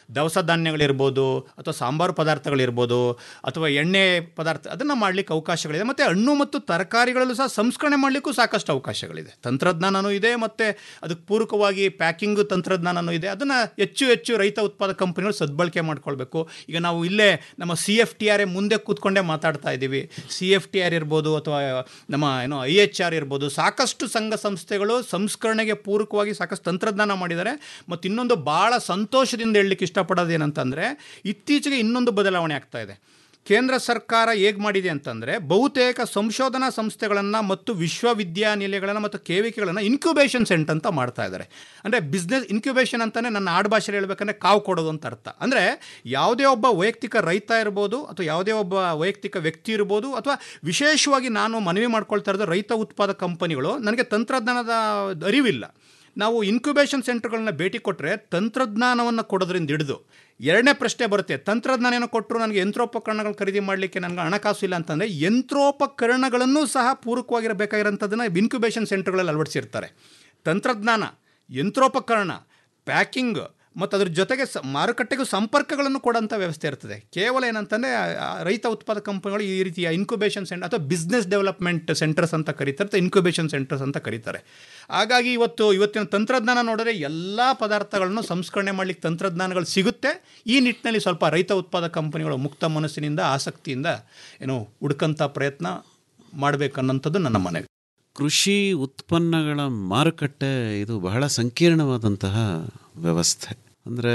ದವಸ ಧಾನ್ಯಗಳಿರ್ಬೋದು ಅಥವಾ ಸಾಂಬಾರು ಪದಾರ್ಥಗಳಿರ್ಬೋದು ಅಥವಾ ಎಣ್ಣೆ ಪದಾರ್ಥ ಅದನ್ನು ಮಾಡಲಿಕ್ಕೆ ಅವಕಾಶಗಳಿದೆ ಮತ್ತು ಹಣ್ಣು ಮತ್ತು ತರಕಾರಿಗಳಲ್ಲೂ ಸಹ ಸಂಸ್ಕರಣೆ ಮಾಡಲಿಕ್ಕೂ ಸಾಕಷ್ಟು ಅವಕಾಶಗಳಿದೆ ತಂತ್ರಜ್ಞಾನವೂ ಇದೆ ಮತ್ತು ಅದಕ್ಕೆ ಪೂರಕವಾಗಿ ಪ್ಯಾಕಿಂಗ್ ತಂತ್ರಜ್ಞಾನವೂ ಇದೆ ಅದನ್ನು ಹೆಚ್ಚು ಹೆಚ್ಚು ರೈತ ಉತ್ಪಾದಕ ಕಂಪನಿಗಳು ಸದ್ಬಳಕೆ ಮಾಡ್ಕೊಳ್ಬೇಕು ಈಗ ನಾವು ಇಲ್ಲೇ ನಮ್ಮ ಸಿ ಎಫ್ ಟಿ ಆರ್ ಮುಂದೆ ಕೂತ್ಕೊಂಡೇ ಮಾತಾಡ್ತಾ ಇದ್ದೀವಿ ಸಿ ಎಫ್ ಟಿ ಆರ್ ಇರ್ಬೋದು ಅಥವಾ ನಮ್ಮ ಏನೋ ಐ ಎಚ್ ಆರ್ ಇರ್ಬೋದು ಸಾಕಷ್ಟು ಸಂಘ ಸಂಸ್ಥೆಗಳು ಸಂಸ್ಕರಣೆಗೆ ಪೂರಕವಾಗಿ ಸಾಕಷ್ಟು ತಂತ್ರಜ್ಞಾನ ಮಾಡಿದ್ದಾರೆ ಮತ್ತು ಇನ್ನೊಂದು ಭಾಳ ಸಂತೋಷದಿಂದ ಹೇಳಲಿಕ್ಕೆ ಇಷ್ಟಪಡೋದು ಏನಂತಂದರೆ ಇತ್ತೀಚೆಗೆ ಇನ್ನೊಂದು ಬದಲಾವಣೆ ಆಗ್ತಾ ಇದೆ ಕೇಂದ್ರ ಸರ್ಕಾರ ಹೇಗೆ ಮಾಡಿದೆ ಅಂತಂದರೆ ಬಹುತೇಕ ಸಂಶೋಧನಾ ಸಂಸ್ಥೆಗಳನ್ನು ಮತ್ತು ವಿಶ್ವವಿದ್ಯಾನಿಲಯಗಳನ್ನು ಮತ್ತು ಕೇವಿಕೆಗಳನ್ನು ಇನ್ಕ್ಯುಬೇಷನ್ ಸೆಂಟ್ ಅಂತ ಮಾಡ್ತಾ ಇದ್ದಾರೆ ಅಂದರೆ ಬಿಸ್ನೆಸ್ ಇನ್ಕ್ಯುಬೇಷನ್ ಅಂತಲೇ ನನ್ನ ಆಡು ಭಾಷೆಯಲ್ಲಿ ಹೇಳ್ಬೇಕಂದ್ರೆ ಕಾವು ಕೊಡೋದು ಅಂತ ಅರ್ಥ ಅಂದರೆ ಯಾವುದೇ ಒಬ್ಬ ವೈಯಕ್ತಿಕ ರೈತ ಇರ್ಬೋದು ಅಥವಾ ಯಾವುದೇ ಒಬ್ಬ ವೈಯಕ್ತಿಕ ವ್ಯಕ್ತಿ ಇರ್ಬೋದು ಅಥವಾ ವಿಶೇಷವಾಗಿ ನಾನು ಮನವಿ ಮಾಡ್ಕೊಳ್ತಾ ಇರೋದು ರೈತ ಉತ್ಪಾದಕ ಕಂಪನಿಗಳು ನನಗೆ ತಂತ್ರಜ್ಞಾನದ ಅರಿವಿಲ್ಲ ನಾವು ಇನ್ಕ್ಯುಬೇಷನ್ ಸೆಂಟರ್ಗಳನ್ನ ಭೇಟಿ ಕೊಟ್ಟರೆ ತಂತ್ರಜ್ಞಾನವನ್ನು ಕೊಡೋದ್ರಿಂದ ಹಿಡಿದು ಎರಡನೇ ಪ್ರಶ್ನೆ ಬರುತ್ತೆ ತಂತ್ರಜ್ಞಾನ ಏನೋ ಕೊಟ್ಟರು ನನಗೆ ಯಂತ್ರೋಪಕರಣಗಳು ಖರೀದಿ ಮಾಡಲಿಕ್ಕೆ ನನಗೆ ಹಣಕಾಸು ಇಲ್ಲ ಅಂತಂದರೆ ಯಂತ್ರೋಪಕರಣಗಳನ್ನು ಸಹ ಪೂರಕವಾಗಿರಬೇಕಾಗಿರೋಂಥದ್ದನ್ನು ಇನ್ಕ್ಯುಬೇಷನ್ ಸೆಂಟರ್ಗಳಲ್ಲಿ ಅಳವಡಿಸಿರ್ತಾರೆ ತಂತ್ರಜ್ಞಾನ ಯಂತ್ರೋಪಕರಣ ಪ್ಯಾಕಿಂಗ್ ಮತ್ತು ಅದ್ರ ಜೊತೆಗೆ ಸ ಮಾರುಕಟ್ಟೆಗೂ ಸಂಪರ್ಕಗಳನ್ನು ಕೊಡೋಂಥ ವ್ಯವಸ್ಥೆ ಇರ್ತದೆ ಕೇವಲ ಏನಂತಂದರೆ ರೈತ ಉತ್ಪಾದಕ ಕಂಪನಿಗಳು ಈ ರೀತಿಯ ಇನ್ಕ್ಯುಬೇಷನ್ ಸೆಂಟರ್ ಅಥವಾ ಬಿಸ್ನೆಸ್ ಡೆವಲಪ್ಮೆಂಟ್ ಸೆಂಟರ್ಸ್ ಅಂತ ಕರೀತಾರೆ ಅಥವಾ ಇನ್ಕ್ಯುಬೇಷನ್ ಸೆಂಟರ್ಸ್ ಅಂತ ಕರೀತಾರೆ ಹಾಗಾಗಿ ಇವತ್ತು ಇವತ್ತಿನ ತಂತ್ರಜ್ಞಾನ ನೋಡಿದ್ರೆ ಎಲ್ಲ ಪದಾರ್ಥಗಳನ್ನು ಸಂಸ್ಕರಣೆ ಮಾಡಲಿಕ್ಕೆ ತಂತ್ರಜ್ಞಾನಗಳು ಸಿಗುತ್ತೆ ಈ ನಿಟ್ಟಿನಲ್ಲಿ ಸ್ವಲ್ಪ ರೈತ ಉತ್ಪಾದಕ ಕಂಪನಿಗಳು ಮುಕ್ತ ಮನಸ್ಸಿನಿಂದ ಆಸಕ್ತಿಯಿಂದ ಏನು ಹುಡ್ಕಂಥ ಪ್ರಯತ್ನ ಮಾಡಬೇಕನ್ನೋಂಥದ್ದು ನನ್ನ ಮನವಿ ಕೃಷಿ ಉತ್ಪನ್ನಗಳ ಮಾರುಕಟ್ಟೆ ಇದು ಬಹಳ ಸಂಕೀರ್ಣವಾದಂತಹ ವ್ಯವಸ್ಥೆ ಅಂದರೆ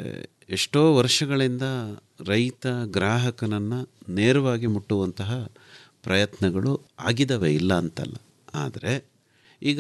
ಎಷ್ಟೋ ವರ್ಷಗಳಿಂದ ರೈತ ಗ್ರಾಹಕನನ್ನು ನೇರವಾಗಿ ಮುಟ್ಟುವಂತಹ ಪ್ರಯತ್ನಗಳು ಆಗಿದವೆ ಇಲ್ಲ ಅಂತಲ್ಲ ಆದರೆ ಈಗ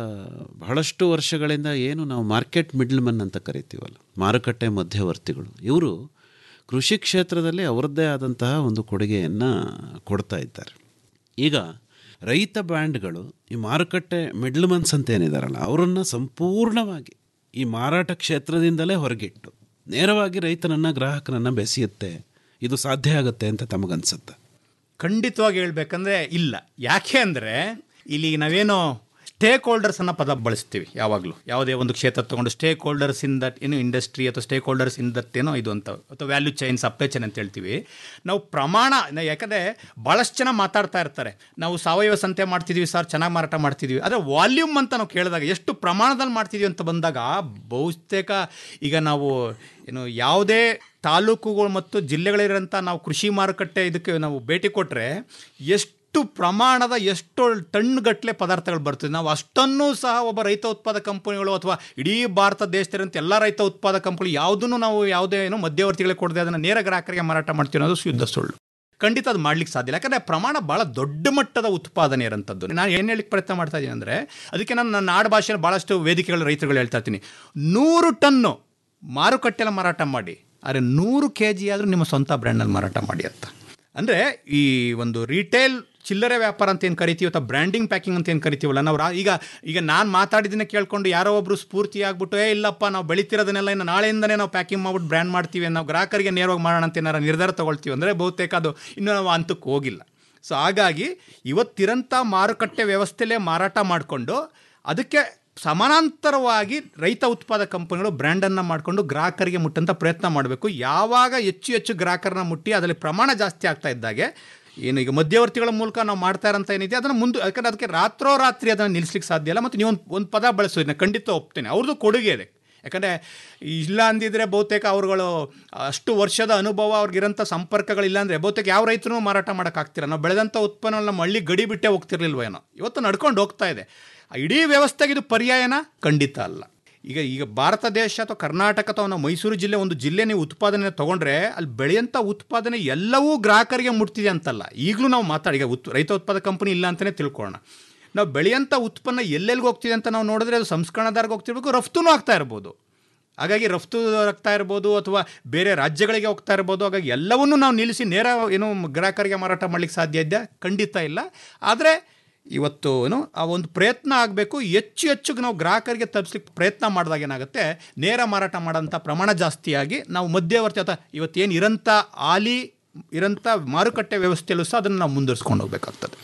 ಬಹಳಷ್ಟು ವರ್ಷಗಳಿಂದ ಏನು ನಾವು ಮಾರ್ಕೆಟ್ ಮಿಡ್ಲ್ಮನ್ ಅಂತ ಕರಿತೀವಲ್ಲ ಮಾರುಕಟ್ಟೆ ಮಧ್ಯವರ್ತಿಗಳು ಇವರು ಕೃಷಿ ಕ್ಷೇತ್ರದಲ್ಲಿ ಅವರದ್ದೇ ಆದಂತಹ ಒಂದು ಕೊಡುಗೆಯನ್ನು ಕೊಡ್ತಾ ಇದ್ದಾರೆ ಈಗ ರೈತ ಬ್ಯಾಂಡ್ಗಳು ಈ ಮಾರುಕಟ್ಟೆ ಮಿಡ್ಲ್ಮನ್ಸ್ ಅಂತ ಏನಿದಾರಲ್ಲ ಅವರನ್ನು ಸಂಪೂರ್ಣವಾಗಿ ಈ ಮಾರಾಟ ಕ್ಷೇತ್ರದಿಂದಲೇ ಹೊರಗಿಟ್ಟು ನೇರವಾಗಿ ರೈತನನ್ನು ಗ್ರಾಹಕನನ್ನು ಬೆಸೆಯುತ್ತೆ ಇದು ಸಾಧ್ಯ ಆಗುತ್ತೆ ಅಂತ ತಮಗನ್ಸುತ್ತೆ ಖಂಡಿತವಾಗಿ ಹೇಳ್ಬೇಕಂದ್ರೆ ಇಲ್ಲ ಯಾಕೆ ಅಂದರೆ ಇಲ್ಲಿ ನಾವೇನೋ ಸ್ಟೇಕ್ ಹೋಲ್ಡರ್ಸ್ ಅನ್ನೋ ಪದ ಬಳಸ್ತೀವಿ ಯಾವಾಗಲೂ ಯಾವುದೇ ಒಂದು ಕ್ಷೇತ್ರ ತಗೊಂಡು ಸ್ಟೇಕ್ ಹೋಲ್ಡರ್ಸ್ ಇನ್ ದಟ್ ಏನು ಇಂಡಸ್ಟ್ರಿ ಅಥವಾ ಸ್ಟೇಕ್ ಹೋಲ್ಡರ್ಸ್ ಇನ್ ದಟ್ ಏನೋ ಇದು ಅಂತ ಅಥವಾ ವ್ಯಾಲ್ಯೂ ಚೈನ್ ಸಪ್ಲೈ ಚೈನ್ ಅಂತ ಹೇಳ್ತೀವಿ ನಾವು ಪ್ರಮಾಣ ನ- ಯಾಕಂದರೆ ಭಾಳಷ್ಟು ಜನ ಮಾತಾಡ್ತಾ ಇರ್ತಾರೆ ನಾವು ಸಾವಯವ ಸಂತೆ ಮಾಡ್ತಿದ್ವಿ ಸರ್ ಚೆನ್ನಾಗಿ ಮಾರಾಟ ಮಾಡ್ತಿದ್ವಿ ಆದರೆ ವಾಲ್ಯೂಮ್ ಅಂತ ನಾವು ಕೇಳಿದಾಗ ಎಷ್ಟು ಪ್ರಮಾಣದಲ್ಲಿ ಮಾಡ್ತಿದ್ವಿ ಅಂತ ಬಂದಾಗ ಬಹುತೇಕ ಈಗ ನಾವು ಏನು ಯಾವುದೇ ತಾಲೂಕುಗಳು ಮತ್ತು ಜಿಲ್ಲೆಗಳಿರೋಂಥ ನಾವು ಕೃಷಿ ಮಾರುಕಟ್ಟೆ ಇದಕ್ಕೆ ನಾವು ಭೇಟಿ ಕೊಟ್ಟರೆ ಎಷ್ಟು ಪ್ರಮಾಣದ ಎಷ್ಟು ಟನ್ಗಟ್ಟಲೆ ಪದಾರ್ಥಗಳು ಬರ್ತದೆ ನಾವು ಅಷ್ಟನ್ನು ಸಹ ಒಬ್ಬ ರೈತ ಉತ್ಪಾದಕ ಕಂಪನಿಗಳು ಅಥವಾ ಇಡೀ ಭಾರತ ದೇಶದಲ್ಲಿರುವಂಥ ಎಲ್ಲ ರೈತ ಉತ್ಪಾದಕ ಕಂಪನಿ ಯಾವುದನ್ನು ನಾವು ಯಾವುದೇ ಏನು ಮಧ್ಯವರ್ತಿಗಳಿಗೆ ಕೊಡದೆ ಅದನ್ನು ನೇರ ಗ್ರಾಹಕರಿಗೆ ಮಾರಾಟ ಮಾಡ್ತೀವಿ ಅನ್ನೋದು ಶುದ್ಧ ಸುಳ್ಳು ಖಂಡಿತ ಅದು ಮಾಡ್ಲಿಕ್ಕೆ ಸಾಧ್ಯ ಇಲ್ಲ ಯಾಕಂದರೆ ಪ್ರಮಾಣ ಭಾಳ ದೊಡ್ಡ ಮಟ್ಟದ ಉತ್ಪಾದನೆ ಇರೋಂಥದ್ದು ನಾನು ಏನು ಹೇಳಿಕ್ಕೆ ಪ್ರಯತ್ನ ಮಾಡ್ತಾ ಇದ್ದೀನಿ ಅಂದರೆ ಅದಕ್ಕೆ ನಾನು ನನ್ನ ನಾಡು ಭಾಷೆಯಲ್ಲಿ ಭಾಳಷ್ಟು ವೇದಿಕೆಗಳು ರೈತರುಗಳು ಹೇಳ್ತಾ ಇರ್ತೀನಿ ನೂರು ಟನ್ನು ಮಾರುಕಟ್ಟೆಯಲ್ಲಿ ಮಾರಾಟ ಮಾಡಿ ಆದರೆ ನೂರು ಕೆ ಜಿ ಆದರೂ ನಿಮ್ಮ ಸ್ವಂತ ಬ್ರ್ಯಾಂಡಲ್ಲಿ ಮಾರಾಟ ಮಾಡಿ ಅಂತ ಅಂದರೆ ಈ ಒಂದು ರಿಟೇಲ್ ಚಿಲ್ಲರೆ ವ್ಯಾಪಾರ ಅಂತ ಏನು ಕರಿತೀವಿ ಅಥವಾ ಬ್ರ್ಯಾಂಡಿಂಗ್ ಪ್ಯಾಕಿಂಗ್ ಅಂತ ಏನು ಕರಿತೀವಲ್ಲ ನಾವು ರಾ- ಈಗ ಈಗ ನಾನು ಮಾತಾಡಿದ್ದನ್ನ ಕೇಳ್ಕೊಂಡು ಯಾರೋ ಒಬ್ಬರು ಸ್ಫೂರ್ತಿ ಆಗ್ಬಿಟ್ಟು ಏ ಇಲ್ಲಪ್ಪ ನಾವು ಬೆಳೀತಿರೋದನ್ನೆಲ್ಲ ಇನ್ನು ನಾಳೆಯಿಂದನೇ ನಾವು ಪ್ಯಾಕಿಂಗ್ ಮಾಡ್ಬಿಟ್ಟು ಬ್ರ್ಯಾಂಡ್ ಮಾಡ್ತೀವಿ ನಾವು ಗ್ರಾಹಕರಿಗೆ ನೇರವಾಗಿ ಮಾಡೋಣ ಅಂತ ಏನಾರು ನಿರ್ಧಾರ ತೊಗೊಳ್ತೀವಿ ಅಂದರೆ ಬಹುತೇಕ ಅದು ಇನ್ನೂ ನಾವು ಹಂತಕ್ಕೆ ಹೋಗಿಲ್ಲ ಸೊ ಹಾಗಾಗಿ ಇವತ್ತಿರಂಥ ಮಾರುಕಟ್ಟೆ ವ್ಯವಸ್ಥೆಯಲ್ಲೇ ಮಾರಾಟ ಮಾಡಿಕೊಂಡು ಅದಕ್ಕೆ ಸಮಾನಾಂತರವಾಗಿ ರೈತ ಉತ್ಪಾದಕ ಕಂಪನಿಗಳು ಬ್ರ್ಯಾಂಡನ್ನು ಮಾಡಿಕೊಂಡು ಗ್ರಾಹಕರಿಗೆ ಮುಟ್ಟಂಥ ಪ್ರಯತ್ನ ಮಾಡಬೇಕು ಯಾವಾಗ ಹೆಚ್ಚು ಹೆಚ್ಚು ಗ್ರಾಹಕರನ್ನ ಮುಟ್ಟಿ ಅದರಲ್ಲಿ ಪ್ರಮಾಣ ಜಾಸ್ತಿ ಆಗ್ತಾ ಇದ್ದಾಗೆ ಏನು ಈಗ ಮಧ್ಯವರ್ತಿಗಳ ಮೂಲಕ ನಾವು ಮಾಡ್ತಾ ಇರೋಂಥ ಏನಿದೆ ಅದನ್ನು ಮುಂದೆ ಯಾಕಂದ್ರೆ ಅದಕ್ಕೆ ರಾತ್ರೋರಾತ್ರಿ ಅದನ್ನು ನಿಲ್ಲಿಸ್ಲಿಕ್ಕೆ ಸಾಧ್ಯ ಇಲ್ಲ ಮತ್ತು ನೀವು ಒಂದು ಒಂದು ಪದ ಬಳಸೋದು ನಾನು ಖಂಡಿತ ಒಪ್ತೇನೆ ಅವ್ರದ್ದು ಕೊಡುಗೆ ಇದೆ ಯಾಕಂದರೆ ಇಲ್ಲ ಅಂದಿದ್ರೆ ಬಹುತೇಕ ಅವ್ರುಗಳು ಅಷ್ಟು ವರ್ಷದ ಅನುಭವ ಅವ್ರಿಗಿರೋಂಥ ಸಂಪರ್ಕಗಳಿಲ್ಲ ಅಂದರೆ ಬಹುತೇಕ ಯಾವ ರೈತನೂ ಮಾರಾಟ ಮಾಡೋಕ್ಕಾಗ್ತಿರ ನಾವು ಬೆಳೆದಂಥ ಉತ್ಪನ್ನಗಳನ್ನ ನಮ್ಮ ಹಳ್ಳಿ ಗಡಿ ಬಿಟ್ಟೇ ಹೋಗ್ತಿರ್ಲಿಲ್ವೇನೋ ಇವತ್ತು ನಡ್ಕೊಂಡು ಹೋಗ್ತಾ ಇದೆ ಆ ಇಡೀ ವ್ಯವಸ್ಥೆಗೆ ಇದು ಪರ್ಯಾಯನ ಖಂಡಿತ ಅಲ್ಲ ಈಗ ಈಗ ಭಾರತ ದೇಶ ಅಥವಾ ಕರ್ನಾಟಕ ಅಥವಾ ನಾವು ಮೈಸೂರು ಜಿಲ್ಲೆ ಒಂದು ಜಿಲ್ಲೆ ನೀವು ಉತ್ಪಾದನೆ ತೊಗೊಂಡ್ರೆ ಅಲ್ಲಿ ಬೆಳೆಯಂಥ ಉತ್ಪಾದನೆ ಎಲ್ಲವೂ ಗ್ರಾಹಕರಿಗೆ ಮುಟ್ತಿದೆ ಅಂತಲ್ಲ ಈಗಲೂ ನಾವು ಮಾತಾಡಿ ಈಗ ಉತ್ ರೈತ ಉತ್ಪಾದಕ ಕಂಪನಿ ಇಲ್ಲ ಅಂತಲೇ ತಿಳ್ಕೊಳ್ಳೋಣ ನಾವು ಬೆಳೆಯಂಥ ಉತ್ಪನ್ನ ಎಲ್ಲೆಲ್ಲಿಗೆ ಹೋಗ್ತಿದೆ ಅಂತ ನಾವು ನೋಡಿದ್ರೆ ಅದು ಸಂಸ್ಕರಣಾದಾರ್ಗೆ ಹೋಗ್ತಿರ್ಬೇಕು ರಫ್ತುನೂ ಆಗ್ತಾ ಇರ್ಬೋದು ಹಾಗಾಗಿ ರಫ್ತು ಆಗ್ತಾ ಇರ್ಬೋದು ಅಥವಾ ಬೇರೆ ರಾಜ್ಯಗಳಿಗೆ ಹೋಗ್ತಾ ಇರ್ಬೋದು ಹಾಗಾಗಿ ಎಲ್ಲವನ್ನೂ ನಾವು ನಿಲ್ಲಿಸಿ ನೇರ ಏನು ಗ್ರಾಹಕರಿಗೆ ಮಾರಾಟ ಮಾಡ್ಲಿಕ್ಕೆ ಸಾಧ್ಯ ಇದೆಯಾ ಖಂಡಿತ ಇಲ್ಲ ಆದರೆ ಇವತ್ತು ಏನು ಆ ಒಂದು ಪ್ರಯತ್ನ ಆಗಬೇಕು ಹೆಚ್ಚು ಹೆಚ್ಚು ನಾವು ಗ್ರಾಹಕರಿಗೆ ತಲುಪಿಸ್ಲಿಕ್ಕೆ ಪ್ರಯತ್ನ ಮಾಡಿದಾಗ ಏನಾಗುತ್ತೆ ನೇರ ಮಾರಾಟ ಮಾಡೋಂಥ ಪ್ರಮಾಣ ಜಾಸ್ತಿಯಾಗಿ ನಾವು ಮಧ್ಯವರ್ತಿ ಅಥವಾ ಇವತ್ತೇನು ಇರೋಂಥ ಹಾಲಿ ಇರೋಂಥ ಮಾರುಕಟ್ಟೆ ವ್ಯವಸ್ಥೆಯಲ್ಲೂ ಸಹ ಅದನ್ನು ನಾವು ಮುಂದುವರಿಸ್ಕೊಂಡು ಹೋಗ್ಬೇಕಾಗ್ತದೆ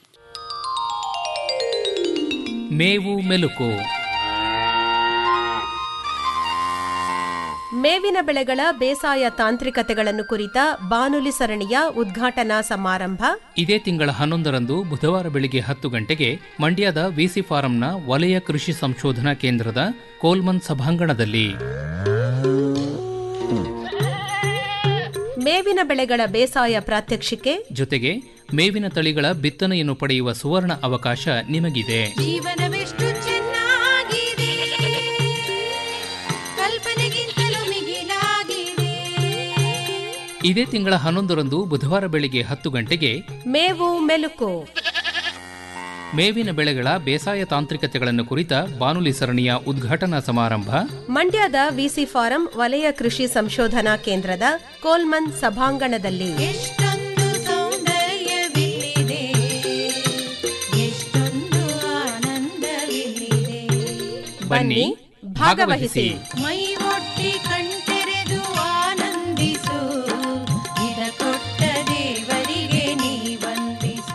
ಮೇವು ಮೆಲುಕು ಮೇವಿನ ಬೆಳೆಗಳ ಬೇಸಾಯ ತಾಂತ್ರಿಕತೆಗಳನ್ನು ಕುರಿತ ಬಾನುಲಿ ಸರಣಿಯ ಉದ್ಘಾಟನಾ ಸಮಾರಂಭ ಇದೇ ತಿಂಗಳ ಹನ್ನೊಂದರಂದು ಬುಧವಾರ ಬೆಳಿಗ್ಗೆ ಹತ್ತು ಗಂಟೆಗೆ ಮಂಡ್ಯದ ವಿಸಿ ಫಾರಂನ ವಲಯ ಕೃಷಿ ಸಂಶೋಧನಾ ಕೇಂದ್ರದ ಕೋಲ್ಮನ್ ಸಭಾಂಗಣದಲ್ಲಿ ಮೇವಿನ ಬೆಳೆಗಳ ಬೇಸಾಯ ಪ್ರಾತ್ಯಕ್ಷಿಕೆ ಜೊತೆಗೆ ಮೇವಿನ ತಳಿಗಳ ಬಿತ್ತನೆಯನ್ನು ಪಡೆಯುವ ಸುವರ್ಣ ಅವಕಾಶ ನಿಮಗಿದೆ ಜೀವನವೆಷ್ಟು ಚೆನ್ನಾಗಿದೆ ಕಲ್ಪನೆಗಿಂತಲೂ ಮಿಗಿಲಾಗಿದೆ ಇದೇ ತಿಂಗಳ ಹನ್ನೊಂದರಂದು ಬುಧವಾರ ಬೆಳಿಗ್ಗೆ ಹತ್ತು ಗಂಟೆಗೆ ಮೇವು ಮೆಲುಕು ಮೇವಿನ ಬೆಳೆಗಳ ಬೇಸಾಯ ತಾಂತ್ರಿಕತೆಗಳನ್ನು ಕುರಿತ ಬಾನುಲಿ ಸರಣಿಯ ಉದ್ಘಾಟನಾ ಸಮಾರಂಭ ಮಂಡ್ಯದ ವಿಸಿ ಫಾರಂ ವಲಯ ಕೃಷಿ ಸಂಶೋಧನಾ ಕೇಂದ್ರದ ಕೋಲ್ಮನ್ ಸಭಾಂಗಣದಲ್ಲಿ ಎಷ್ಟೊಂದು ಸೌಂದರ್ಯವಿಲ್ಲಿದೆ ಎಷ್ಟೊಂದು ಆನಂದವಿಲ್ಲಿದೆ ಬನ್ನಿ ಭಾಗವಹಿಸಿ ಮೈ ಒಟ್ಟಿ ಕಣ್ತೆರೆದು ಆನಂದಿಸು ಇದ ಕೊಟ್ಟ ದೇವರಿಗೆ ನೀ ವಂದಿಸು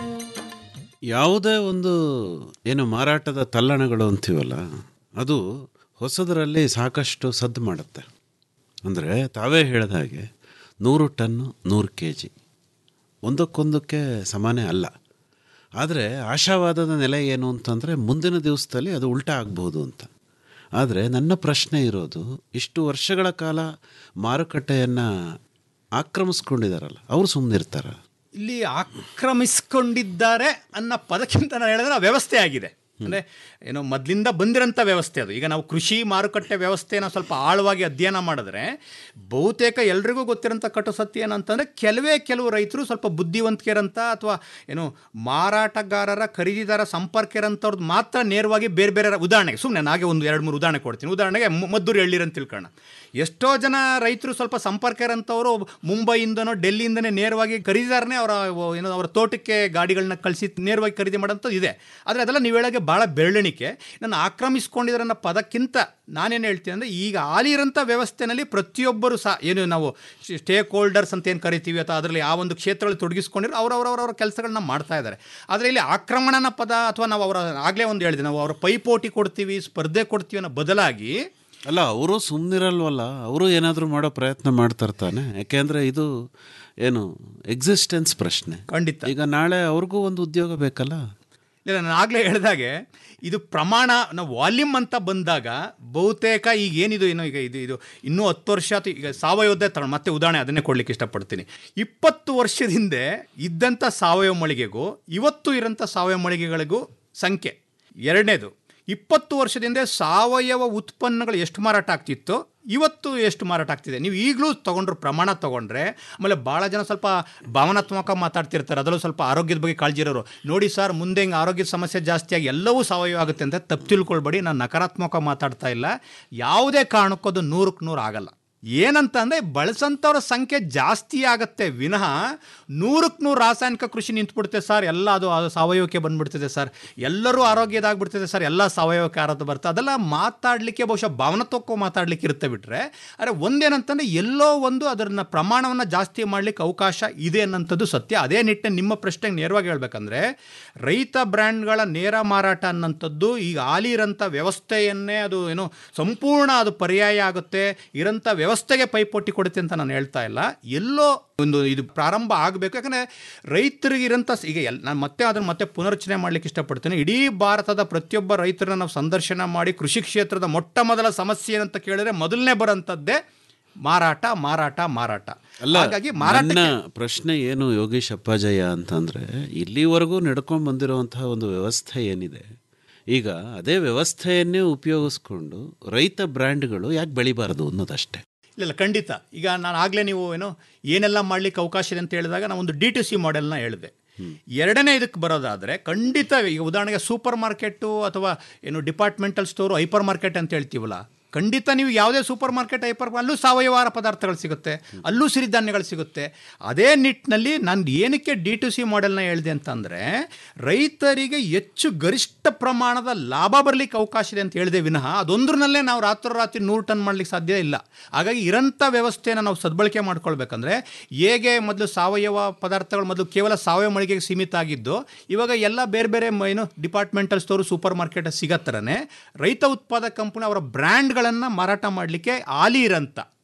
ಯಾವುದೇ ಒಂದು ಏನು ಮಾರಾಟದ ತಲ್ಲಣಗಳು ಅಂತೀವಲ್ಲ ಅದು ಹೊಸದರಲ್ಲಿ ಸಾಕಷ್ಟು ಸದ್ದು ಮಾಡುತ್ತೆ ಅಂದರೆ ತಾವೇ ಹೇಳಿದ ಹಾಗೆ ನೂರು ಟನ್ನು ನೂರು ಕೆ ಜಿ ಒಂದಕ್ಕೊಂದಕ್ಕೆ ಸಮಾನೇ ಅಲ್ಲ ಆದರೆ ಆಶಾವಾದದ ನೆಲೆ ಏನು ಅಂತಂದರೆ ಮುಂದಿನ ದಿವಸದಲ್ಲಿ ಅದು ಉಲ್ಟಾ ಆಗ್ಬೋದು ಅಂತ ಆದರೆ ನನ್ನ ಪ್ರಶ್ನೆ ಇರೋದು ಇಷ್ಟು ವರ್ಷಗಳ ಕಾಲ ಮಾರುಕಟ್ಟೆಯನ್ನು ಆಕ್ರಮಿಸ್ಕೊಂಡಿದ್ದಾರಲ್ಲ ಅವರು ಸುಮ್ಮನಿರ್ತಾರ ಇಲ್ಲಿ ಆಕ್ರಮಿಸ್ಕೊಂಡಿದ್ದಾರೆ ಅನ್ನೋ ಪದಕ್ಕಿಂತ ನಾನು ಹೇಳಿದ್ರೆ ಆ ವ್ಯವಸ್ಥೆ ಆಗಿದೆ ಅಂದರೆ ಏನು ಮೊದಲಿಂದ ಬಂದಿರೋಂಥ ವ್ಯವಸ್ಥೆ ಅದು ಈಗ ನಾವು ಕೃಷಿ ಮಾರುಕಟ್ಟೆ ವ್ಯವಸ್ಥೆನ ಸ್ವಲ್ಪ ಆಳವಾಗಿ ಅಧ್ಯಯನ ಮಾಡಿದ್ರೆ ಬಹುತೇಕ ಎಲ್ರಿಗೂ ಗೊತ್ತಿರೋಂಥ ಕಟು ಸತ್ಯ ಏನಂತಂದರೆ ಕೆಲವೇ ಕೆಲವು ರೈತರು ಸ್ವಲ್ಪ ಬುದ್ಧಿವಂತಿಕೆ ಇರೋಂಥ ಅಥವಾ ಏನು ಮಾರಾಟಗಾರರ ಖರೀದಿದಾರ ಸಂಪರ್ಕ ಇರೋಂಥವ್ರದ್ದು ಮಾತ್ರ ನೇರವಾಗಿ ಬೇರೆ ಬೇರೆ ಉದಾಹರಣೆಗೆ ಸುಮ್ಮನೆ ನಾಗೆ ಒಂದು ಎರಡು ಮೂರು ಉದಾಹರಣೆ ಕೊಡ್ತೀನಿ ಉದಾಹರಣೆಗೆ ಮ- ಮದ್ದೂರು ಎಳ್ಳಿರಂತ ತಿಳ್ಕೊಳ್ಳೋಣ ಎಷ್ಟೋ ಜನ ರೈತರು ಸ್ವಲ್ಪ ಸಂಪರ್ಕ ಇರೋಂಥವ್ರು ಮುಂಬೈಯಿಂದನೋ ಡೆಲ್ಲಿಯಿಂದನೇ ನೇರವಾಗಿ ಖರೀದಿದಾರನೇ ಅವರ ಏನೋ ಅವರ ತೋಟಕ್ಕೆ ಗಾಡಿಗಳನ್ನ ಕಳಿಸಿ ನೇರವಾಗಿ ಖರೀದಿ ಮಾಡೋಂಥದ್ದು ಇದೆ ಆದರೆ ಅದೆಲ್ಲ ನೀವು ಹೇಳೋಕ್ಕೆ ಭಾಳ ಬೆರಳಿಣಿಕೆ ನನ್ನ ಆಕ್ರಮಿಸ್ಕೊಂಡಿದ್ದಾರೆ ಅನ್ನೋ ಪದಕ್ಕಿಂತ ನಾನೇನು ಹೇಳ್ತೀನಿ ಅಂದರೆ ಈಗ ಹಾಲಿ ಇರೋಂಥ ವ್ಯವಸ್ಥೆನಲ್ಲಿ ಪ್ರತಿಯೊಬ್ಬರು ಸಹ ಏನು ನಾವು ಸ್ಟೇಕ್ ಹೋಲ್ಡರ್ಸ್ ಅಂತ ಏನು ಕರಿತೀವಿ ಅಥವಾ ಅದರಲ್ಲಿ ಆ ಒಂದು ಕ್ಷೇತ್ರಗಳಲ್ಲಿ ತೊಡಗಿಸ್ಕೊಂಡಿರೋ ಅವರವರವರ ಕೆಲಸಗಳನ್ನ ಮಾಡ್ತಾ ಇದ್ದಾರೆ ಆದರೆ ಇಲ್ಲಿ ಆಕ್ರಮಣನ ಪದ ಅಥವಾ ನಾವು ಅವರ ಆಗಲೇ ಒಂದು ಹೇಳಿದೆ ನಾವು ಅವರ ಪೈಪೋಟಿ ಕೊಡ್ತೀವಿ ಸ್ಪರ್ಧೆ ಕೊಡ್ತೀವಿ ಅನ್ನೋ ಬದಲಾಗಿ ಅಲ್ಲ ಅವರು ಸುಮ್ಮನಿರಲ್ವಲ್ಲ ಅವರು ಏನಾದರೂ ಮಾಡೋ ಪ್ರಯತ್ನ ಮಾಡ್ತಾರೆ ತಾನೆ ಯಾಕೆಂದರೆ ಇದು ಏನು ಎಕ್ಸಿಸ್ಟೆನ್ಸ್ ಪ್ರಶ್ನೆ ಖಂಡಿತ ಈಗ ನಾಳೆ ಅವ್ರಿಗೂ ಒಂದು ಉದ್ಯೋಗ ಬೇಕಲ್ಲ ಇಲ್ಲ ನಾನು ಆಗಲೇ ಹೇಳಿದಾಗೆ ಇದು ಪ್ರಮಾಣ ನಾವು ವಾಲ್ಯೂಮ್ ಅಂತ ಬಂದಾಗ ಬಹುತೇಕ ಈಗ ಏನಿದು ಏನು ಈಗ ಇದು ಇದು ಇನ್ನೂ ಹತ್ತು ವರ್ಷ ಅಥವಾ ಈಗ ಸಾವಯವದ್ದೇ ತಗೊಂಡು ಮತ್ತೆ ಉದಾಹರಣೆ ಅದನ್ನೇ ಕೊಡ್ಲಿಕ್ಕೆ ಇಷ್ಟಪಡ್ತೀನಿ ಇಪ್ಪತ್ತು ವರ್ಷದ ಹಿಂದೆ ಇದ್ದಂಥ ಸಾವಯವ ಮಳಿಗೆಗೂ ಇವತ್ತು ಇರೋಂಥ ಸಾವಯವ ಮಳಿಗೆಗಳಿಗೂ ಸಂಖ್ಯೆ ಎರಡನೇದು ಇಪ್ಪತ್ತು ವರ್ಷದಿಂದ ಸಾವಯವ ಉತ್ಪನ್ನಗಳು ಎಷ್ಟು ಮಾರಾಟ ಆಗ್ತಿತ್ತು ಇವತ್ತು ಎಷ್ಟು ಮಾರಾಟ ಆಗ್ತಿದೆ ನೀವು ಈಗಲೂ ತೊಗೊಂಡ್ರೆ ಪ್ರಮಾಣ ತೊಗೊಂಡ್ರೆ ಆಮೇಲೆ ಭಾಳ ಜನ ಸ್ವಲ್ಪ ಭಾವನಾತ್ಮಕ ಮಾತಾಡ್ತಿರ್ತಾರೆ ಅದರಲ್ಲೂ ಸ್ವಲ್ಪ ಆರೋಗ್ಯದ ಬಗ್ಗೆ ಕಾಳಜಿ ಇರೋರು ನೋಡಿ ಸರ್ ಮುಂದೆ ಹಿಂಗೆ ಆರೋಗ್ಯದ ಸಮಸ್ಯೆ ಜಾಸ್ತಿಯಾಗಿ ಎಲ್ಲವೂ ಸಾವಯವ ಆಗುತ್ತೆ ಅಂತ ತಪ್ಪು ತಿಳ್ಕೊಳ್ಬೇಡಿ ನಾನು ನಕಾರಾತ್ಮಕ ಮಾತಾಡ್ತಾ ಇಲ್ಲ ಯಾವುದೇ ಕಾರಣಕ್ಕೂ ಅದು ನೂರಕ್ಕೆ ನೂರು ಆಗಲ್ಲ ಏನಂತ ಅಂದರೆ ಬಳಸಂಥವ್ರ ಸಂಖ್ಯೆ ಜಾಸ್ತಿ ಆಗತ್ತೆ ವಿನಃ ನೂರಕ್ಕೆ ನೂರು ರಾಸಾಯನಿಕ ಕೃಷಿ ನಿಂತ್ಬಿಡುತ್ತೆ ಸರ್ ಎಲ್ಲ ಅದು ಅದು ಸಾವಯವಕ್ಕೆ ಬಂದ್ಬಿಡ್ತಿದೆ ಸರ್ ಎಲ್ಲರೂ ಆರೋಗ್ಯದಾಗ್ಬಿಡ್ತಿದೆ ಸರ್ ಎಲ್ಲ ಸಾವಯವಕ್ಕೆ ಆರೋಗ್ಯ ಬರುತ್ತೆ ಅದೆಲ್ಲ ಮಾತಾಡಲಿಕ್ಕೆ ಬಹುಶಃ ಭಾವನಾತ್ಮಕ ಮಾತಾಡಲಿಕ್ಕೆ ಇರುತ್ತೆ ಬಿಟ್ರೆ ಆದರೆ ಒಂದೇನಂತಂದರೆ ಎಲ್ಲೋ ಒಂದು ಅದನ್ನ ಪ್ರಮಾಣವನ್ನು ಜಾಸ್ತಿ ಮಾಡಲಿಕ್ಕೆ ಅವಕಾಶ ಇದೆ ಅನ್ನೋಂಥದ್ದು ಸತ್ಯ ಅದೇ ನಿಟ್ಟಿನಲ್ಲಿ ನಿಮ್ಮ ಪ್ರಶ್ನೆಗೆ ನೇರವಾಗಿ ಹೇಳ್ಬೇಕಂದ್ರೆ ರೈತ ಬ್ರ್ಯಾಂಡ್ಗಳ ನೇರ ಮಾರಾಟ ಅನ್ನೋಂಥದ್ದು ಈಗ ಹಾಲಿ ಇರೋಂಥ ವ್ಯವಸ್ಥೆಯನ್ನೇ ಅದು ಏನು ಸಂಪೂರ್ಣ ಅದು ಪರ್ಯಾಯ ಆಗುತ್ತೆ ಇರೋಂಥ ವ್ಯವಸ್ಥೆಗೆ ಪೈಪೋಟಿ ಕೊಡುತ್ತೆ ಅಂತ ನಾನು ಹೇಳ್ತಾ ಇಲ್ಲ ಎಲ್ಲೋ ಒಂದು ಇದು ಪ್ರಾರಂಭ ಆಗಬೇಕು ಯಾಕಂದರೆ ರೈತರಿಗೆ ಇರೋಂಥ ಸ- ಈಗ ಎಲ್ ನಾನು ಮತ್ತೆ ಅದನ್ನು ಮತ್ತೆ ಪುನರ್ರಚನೆ ಮಾಡಲಿಕ್ಕೆ ಇಷ್ಟಪಡ್ತೇನೆ ಇಡೀ ಭಾರತದ ಪ್ರತಿಯೊಬ್ಬ ರೈತರನ್ನ ನಾವು ಸಂದರ್ಶನ ಮಾಡಿ ಕೃಷಿ ಕ್ಷೇತ್ರದ ಮೊಟ್ಟ ಮೊದಲ ಸಮಸ್ಯೆ ಏನಂತ ಕೇಳಿದ್ರೆ ಮೊದಲನೇ ಬರೋಂಥದ್ದೇ ಮಾರಾಟ ಮಾರಾಟ ಮಾರಾಟ ಅಲ್ಲ ಹಾಗಾಗಿ ನನ್ನ ಮಾರಾಟ ಪ್ರಶ್ನೆ ಏನು ಯೋಗೀಶ್ ಅಪ್ಪಾಜಯ್ಯ ಅಂತಂದರೆ ಇಲ್ಲಿವರೆಗೂ ನಡ್ಕೊಂಡು ಬಂದಿರುವಂತಹ ಒಂದು ವ್ಯವಸ್ಥೆ ಏನಿದೆ ಈಗ ಅದೇ ವ್ಯವಸ್ಥೆಯನ್ನೇ ಉಪಯೋಗಿಸ್ಕೊಂಡು ರೈತ ಬ್ರ್ಯಾಂಡ್ಗಳು ಯಾಕೆ ಬೆಳಿಬಾರ್ದು ಅನ್ನೋದಷ್ಟೇ ಇಲ್ಲ ಇಲ್ಲ ಖಂಡಿತ ಈಗ ನಾನು ಆಗಲೇ ನೀವು ಏನು ಏನೆಲ್ಲ ಮಾಡ್ಲಿಕ್ಕೆ ಅವಕಾಶ ಇದೆ ಅಂತ ಹೇಳಿದಾಗ ನಾನು ಒಂದು ಡಿ ಟಿ ಸಿ ಮಾಡೆಲ್ನ ಹೇಳಿದೆ ಎರಡನೇ ಇದಕ್ಕೆ ಬರೋದಾದರೆ ಖಂಡಿತ ಈಗ ಉದಾಹರಣೆಗೆ ಸೂಪರ್ ಮಾರ್ಕೆಟು ಅಥವಾ ಏನು ಡಿಪಾರ್ಟ್ಮೆಂಟಲ್ ಸ್ಟೋರು ಹೈಪರ್ ಮಾರ್ಕೆಟ್ ಅಂತ ಹೇಳ್ತೀವಲ್ಲ ಖಂಡಿತ ನೀವು ಯಾವುದೇ ಸೂಪರ್ ಮಾರ್ಕೆಟ್ ಹೈಪರ್ ಅಲ್ಲೂ ಸಾವಯವ ಆಹಾರ ಪದಾರ್ಥಗಳು ಸಿಗುತ್ತೆ ಅಲ್ಲೂ ಸಿರಿಧಾನ್ಯಗಳು ಸಿಗುತ್ತೆ ಅದೇ ನಿಟ್ಟಿನಲ್ಲಿ ನಾನು ಏನಕ್ಕೆ ಡಿ ಟು ಸಿ ಮಾಡೆಲ್ನ ಹೇಳಿದೆ ಅಂತಂದರೆ ರೈತರಿಗೆ ಹೆಚ್ಚು ಗರಿಷ್ಠ ಪ್ರಮಾಣದ ಲಾಭ ಬರಲಿಕ್ಕೆ ಅವಕಾಶ ಇದೆ ಅಂತ ಹೇಳಿದೆ ವಿನಃ ಅದೊಂದ್ರಲ್ಲೇ ನಾವು ರಾತ್ರೋರಾತ್ರಿ ನೂರು ಟನ್ ಮಾಡ್ಲಿಕ್ಕೆ ಸಾಧ್ಯ ಇಲ್ಲ ಹಾಗಾಗಿ ಇರೋಂಥ ವ್ಯವಸ್ಥೆನ ನಾವು ಸದ್ಬಳಕೆ ಮಾಡ್ಕೊಳ್ಬೇಕಂದ್ರೆ ಹೇಗೆ ಮೊದಲು ಸಾವಯವ ಪದಾರ್ಥಗಳು ಮೊದಲು ಕೇವಲ ಸಾವಯವ ಮಳಿಗೆಗೆ ಸೀಮಿತ ಆಗಿದ್ದು ಇವಾಗ ಎಲ್ಲ ಬೇರೆ ಬೇರೆ ಮ- ಏನು ಡಿಪಾರ್ಟ್ಮೆಂಟಲ್ ಸ್ಟೋರು ಸೂಪರ್ ಮಾರ್ಕೆಟ್ ಸಿಗತ್ತರನೇ ರೈತ ಉತ್ಪಾದಕ ಕಂಪನಿ ಅವರ ಬ್ರ್ಯಾಂಡ್ಗಳನ್ನು ಮಾರಾಟ ಮಾಡಲಿಕ್ಕೆ ಹಾಲಿ ಇರೋಂಥ